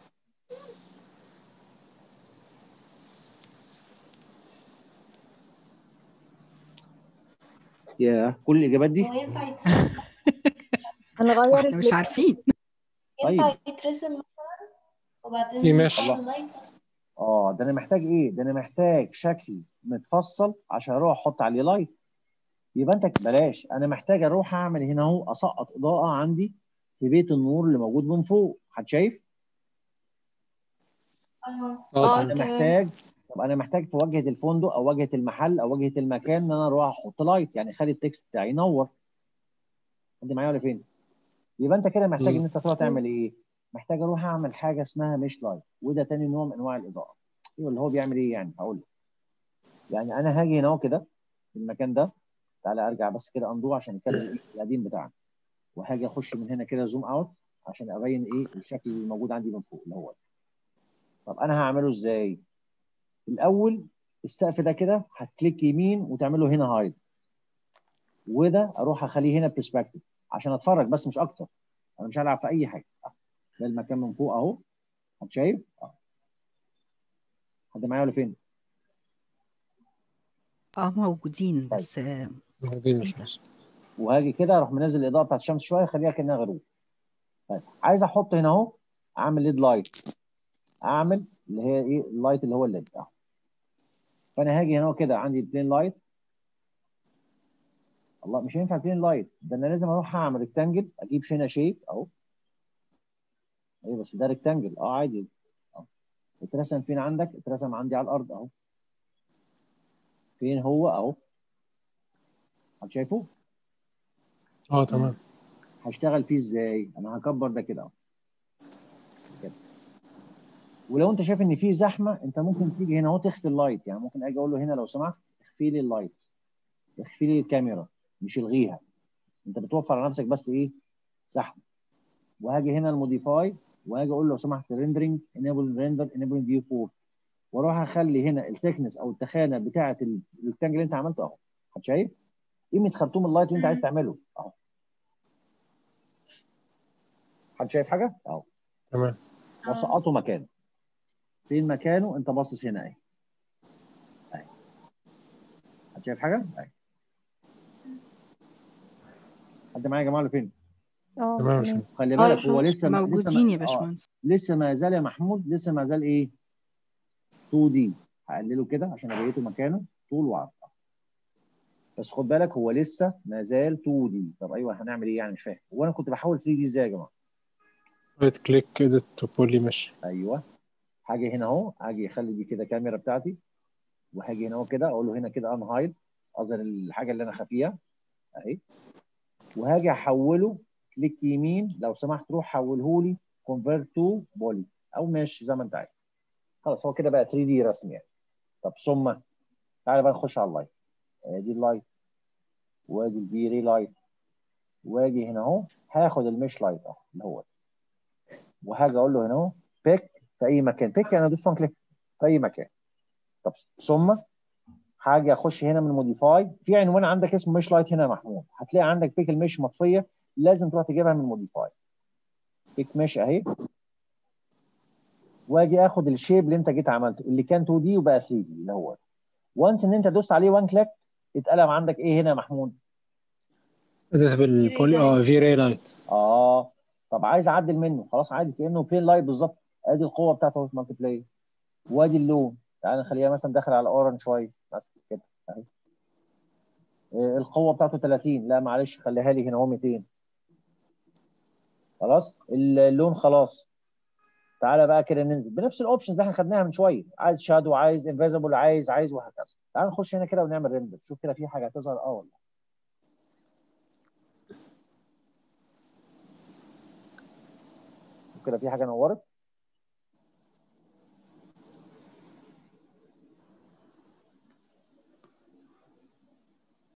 A: يا كل الاجابات دي
G: هو ينفع يترسم
E: هنغير
C: احنا مش
E: الفليب
C: عارفين
G: ينفع
A: طيب.
G: يترسم مثلا وبعدين
D: في ماشي.
G: نعمل لايت
A: اه ده انا محتاج ايه ده انا محتاج شكل متفصل عشان اروح احط عليه لايت يبقى انت بلاش انا محتاج اروح اعمل هنا اهو اسقط اضاءه عندي في بيت النور اللي موجود من فوق حد شايف
G: اه
D: اه
E: اه
A: انا
D: تمام
E: تمام
A: محتاج طب انا محتاج في واجهه الفندق او واجهه المحل او واجهه المكان ان انا اروح احط لايت يعني خلي التكست بتاعي ينور حد معايا ولا فين يبقى انت كده محتاج ان انت تروح تعمل ايه محتاج اروح اعمل حاجه اسمها مش لايت وده تاني نوع من انواع الاضاءه ايوه اللي هو بيعمل ايه يعني هقول لك يعني انا هاجي هنا أهو كده في المكان ده تعالى ارجع بس كده اندو عشان نتكلم القديم بتاعنا وهاجي اخش من هنا كده زوم اوت عشان ابين ايه الشكل اللي موجود عندي من فوق اللي هو ده. طب انا هعمله ازاي الاول السقف ده كده هتكليك يمين وتعمله هنا هايد وده اروح اخليه هنا برسبكتيف عشان اتفرج بس مش اكتر انا مش هلعب في اي حاجه ده المكان من فوق اهو حد شايف اه حد معايا ولا فين
C: اه موجودين
A: طيب.
C: بس آه،
D: دي
C: ايه
D: مش
C: ده
D: ماشي
A: وهاجي كده اروح منزل الاضاءه بتاعت الشمس شويه اخليها كانها غروب طيب عايز احط هنا اهو اعمل ليد لايت اعمل اللي هي ايه اللايت اللي هو الليد اهو فانا هاجي هنا كده عندي البلين لايت الله مش هينفع بلين لايت ده انا لازم اروح اعمل ريكتانجل اجيب هنا شيب اهو ايوه بس ده ريكتانجل اه عادي اهو اترسم فين عندك اترسم عندي على الارض اهو فين هو اهو حد شايفه
D: اه تمام
A: هشتغل فيه ازاي انا هكبر ده كده اهو كده ولو انت شايف ان في زحمه انت ممكن تيجي هنا اهو تخفي اللايت يعني ممكن اجي اقول له هنا لو سمحت اخفي لي اللايت اخفي لي الكاميرا مش الغيها انت بتوفر على نفسك بس ايه زحمه وهاجي هنا الموديفاي وهاجي اقول له لو سمحت ريندرنج انيبل ريندر انيبل فيو فور واروح اخلي هنا الثيكنس او التخانه بتاعه الريكتانجل اللي انت عملته اهو حد شايف قيمه خرطوم اللايت اللي انت عايز تعمله اهو حد شايف حاجه اهو
D: تمام
A: وسقطه مكانه فين مكانه انت باصص هنا اهي اهي حد شايف حاجه اهي حد معايا يا جماعه اللي فين
E: اه
D: تمام يا
E: تمام
D: باشمهندس
A: خلي
B: اه
A: بالك
B: يا
A: هو
B: باشمهندس.
A: لسه ما لسه
C: موجودين يا
A: ما آه
C: باشمهندس
A: لسه ما زال يا محمود لسه ما زال ايه 2 دي هقلله كده عشان ابيته مكانه طول وعرض بس خد بالك هو لسه ما زال 2 دي طب ايوه هنعمل ايه يعني مش فاهم هو انا كنت بحول 3 دي ازاي يا جماعه
D: رايت كليك اديت تو بولي مش
A: ايوه هاجي هنا اهو هاجي اخلي دي كده كاميرا بتاعتي وهاجي هنا اهو كده اقول له هنا كده ان هايد اظهر الحاجه اللي انا خافيها اهي وهاجي احوله كليك يمين لو سمحت روح حوله لي كونفيرت تو بولي او ماشي زي ما انت عايز خلاص هو كده بقى 3 دي رسمي يعني طب ثم تعالى بقى نخش على اللايت ادي اللايت وادي الفي ري لايت واجي هنا اهو هاخد المش لايت اهو اللي هو ده. وهاجي اقول له هنا اهو بيك في اي مكان بيك يعني ادوس وان كليك في اي مكان طب ثم حاجه اخش هنا من موديفاي في عنوان عندك اسمه مش لايت هنا يا محمود هتلاقي عندك بيك المش مطفيه لازم تروح تجيبها من موديفاي بيك مش اهي واجي اخد الشيب اللي انت جيت عملته اللي كان 2 دي وبقى 3 دي اللي هو وانس ان انت دوست عليه وان كليك اتقلب عندك ايه هنا يا محمود
D: اديت بالبولي اه في راي لايت
A: اه طب عايز اعدل منه خلاص عادي كانه بين لايت بالظبط ادي القوه بتاعته في مالتي بلاير وادي اللون تعال نخليها مثلا داخل على اورنج شويه مثلا كده اهي إيه القوه بتاعته 30 لا معلش خليها لي هنا هو 200 خلاص اللون خلاص تعالى بقى كده ننزل بنفس الاوبشنز اللي احنا خدناها من شويه عايز شادو عايز انفيزبل عايز عايز وهكذا تعال نخش هنا كده ونعمل ريندر شوف كده في حاجه هتظهر اه ولا شوف كده في حاجه نورت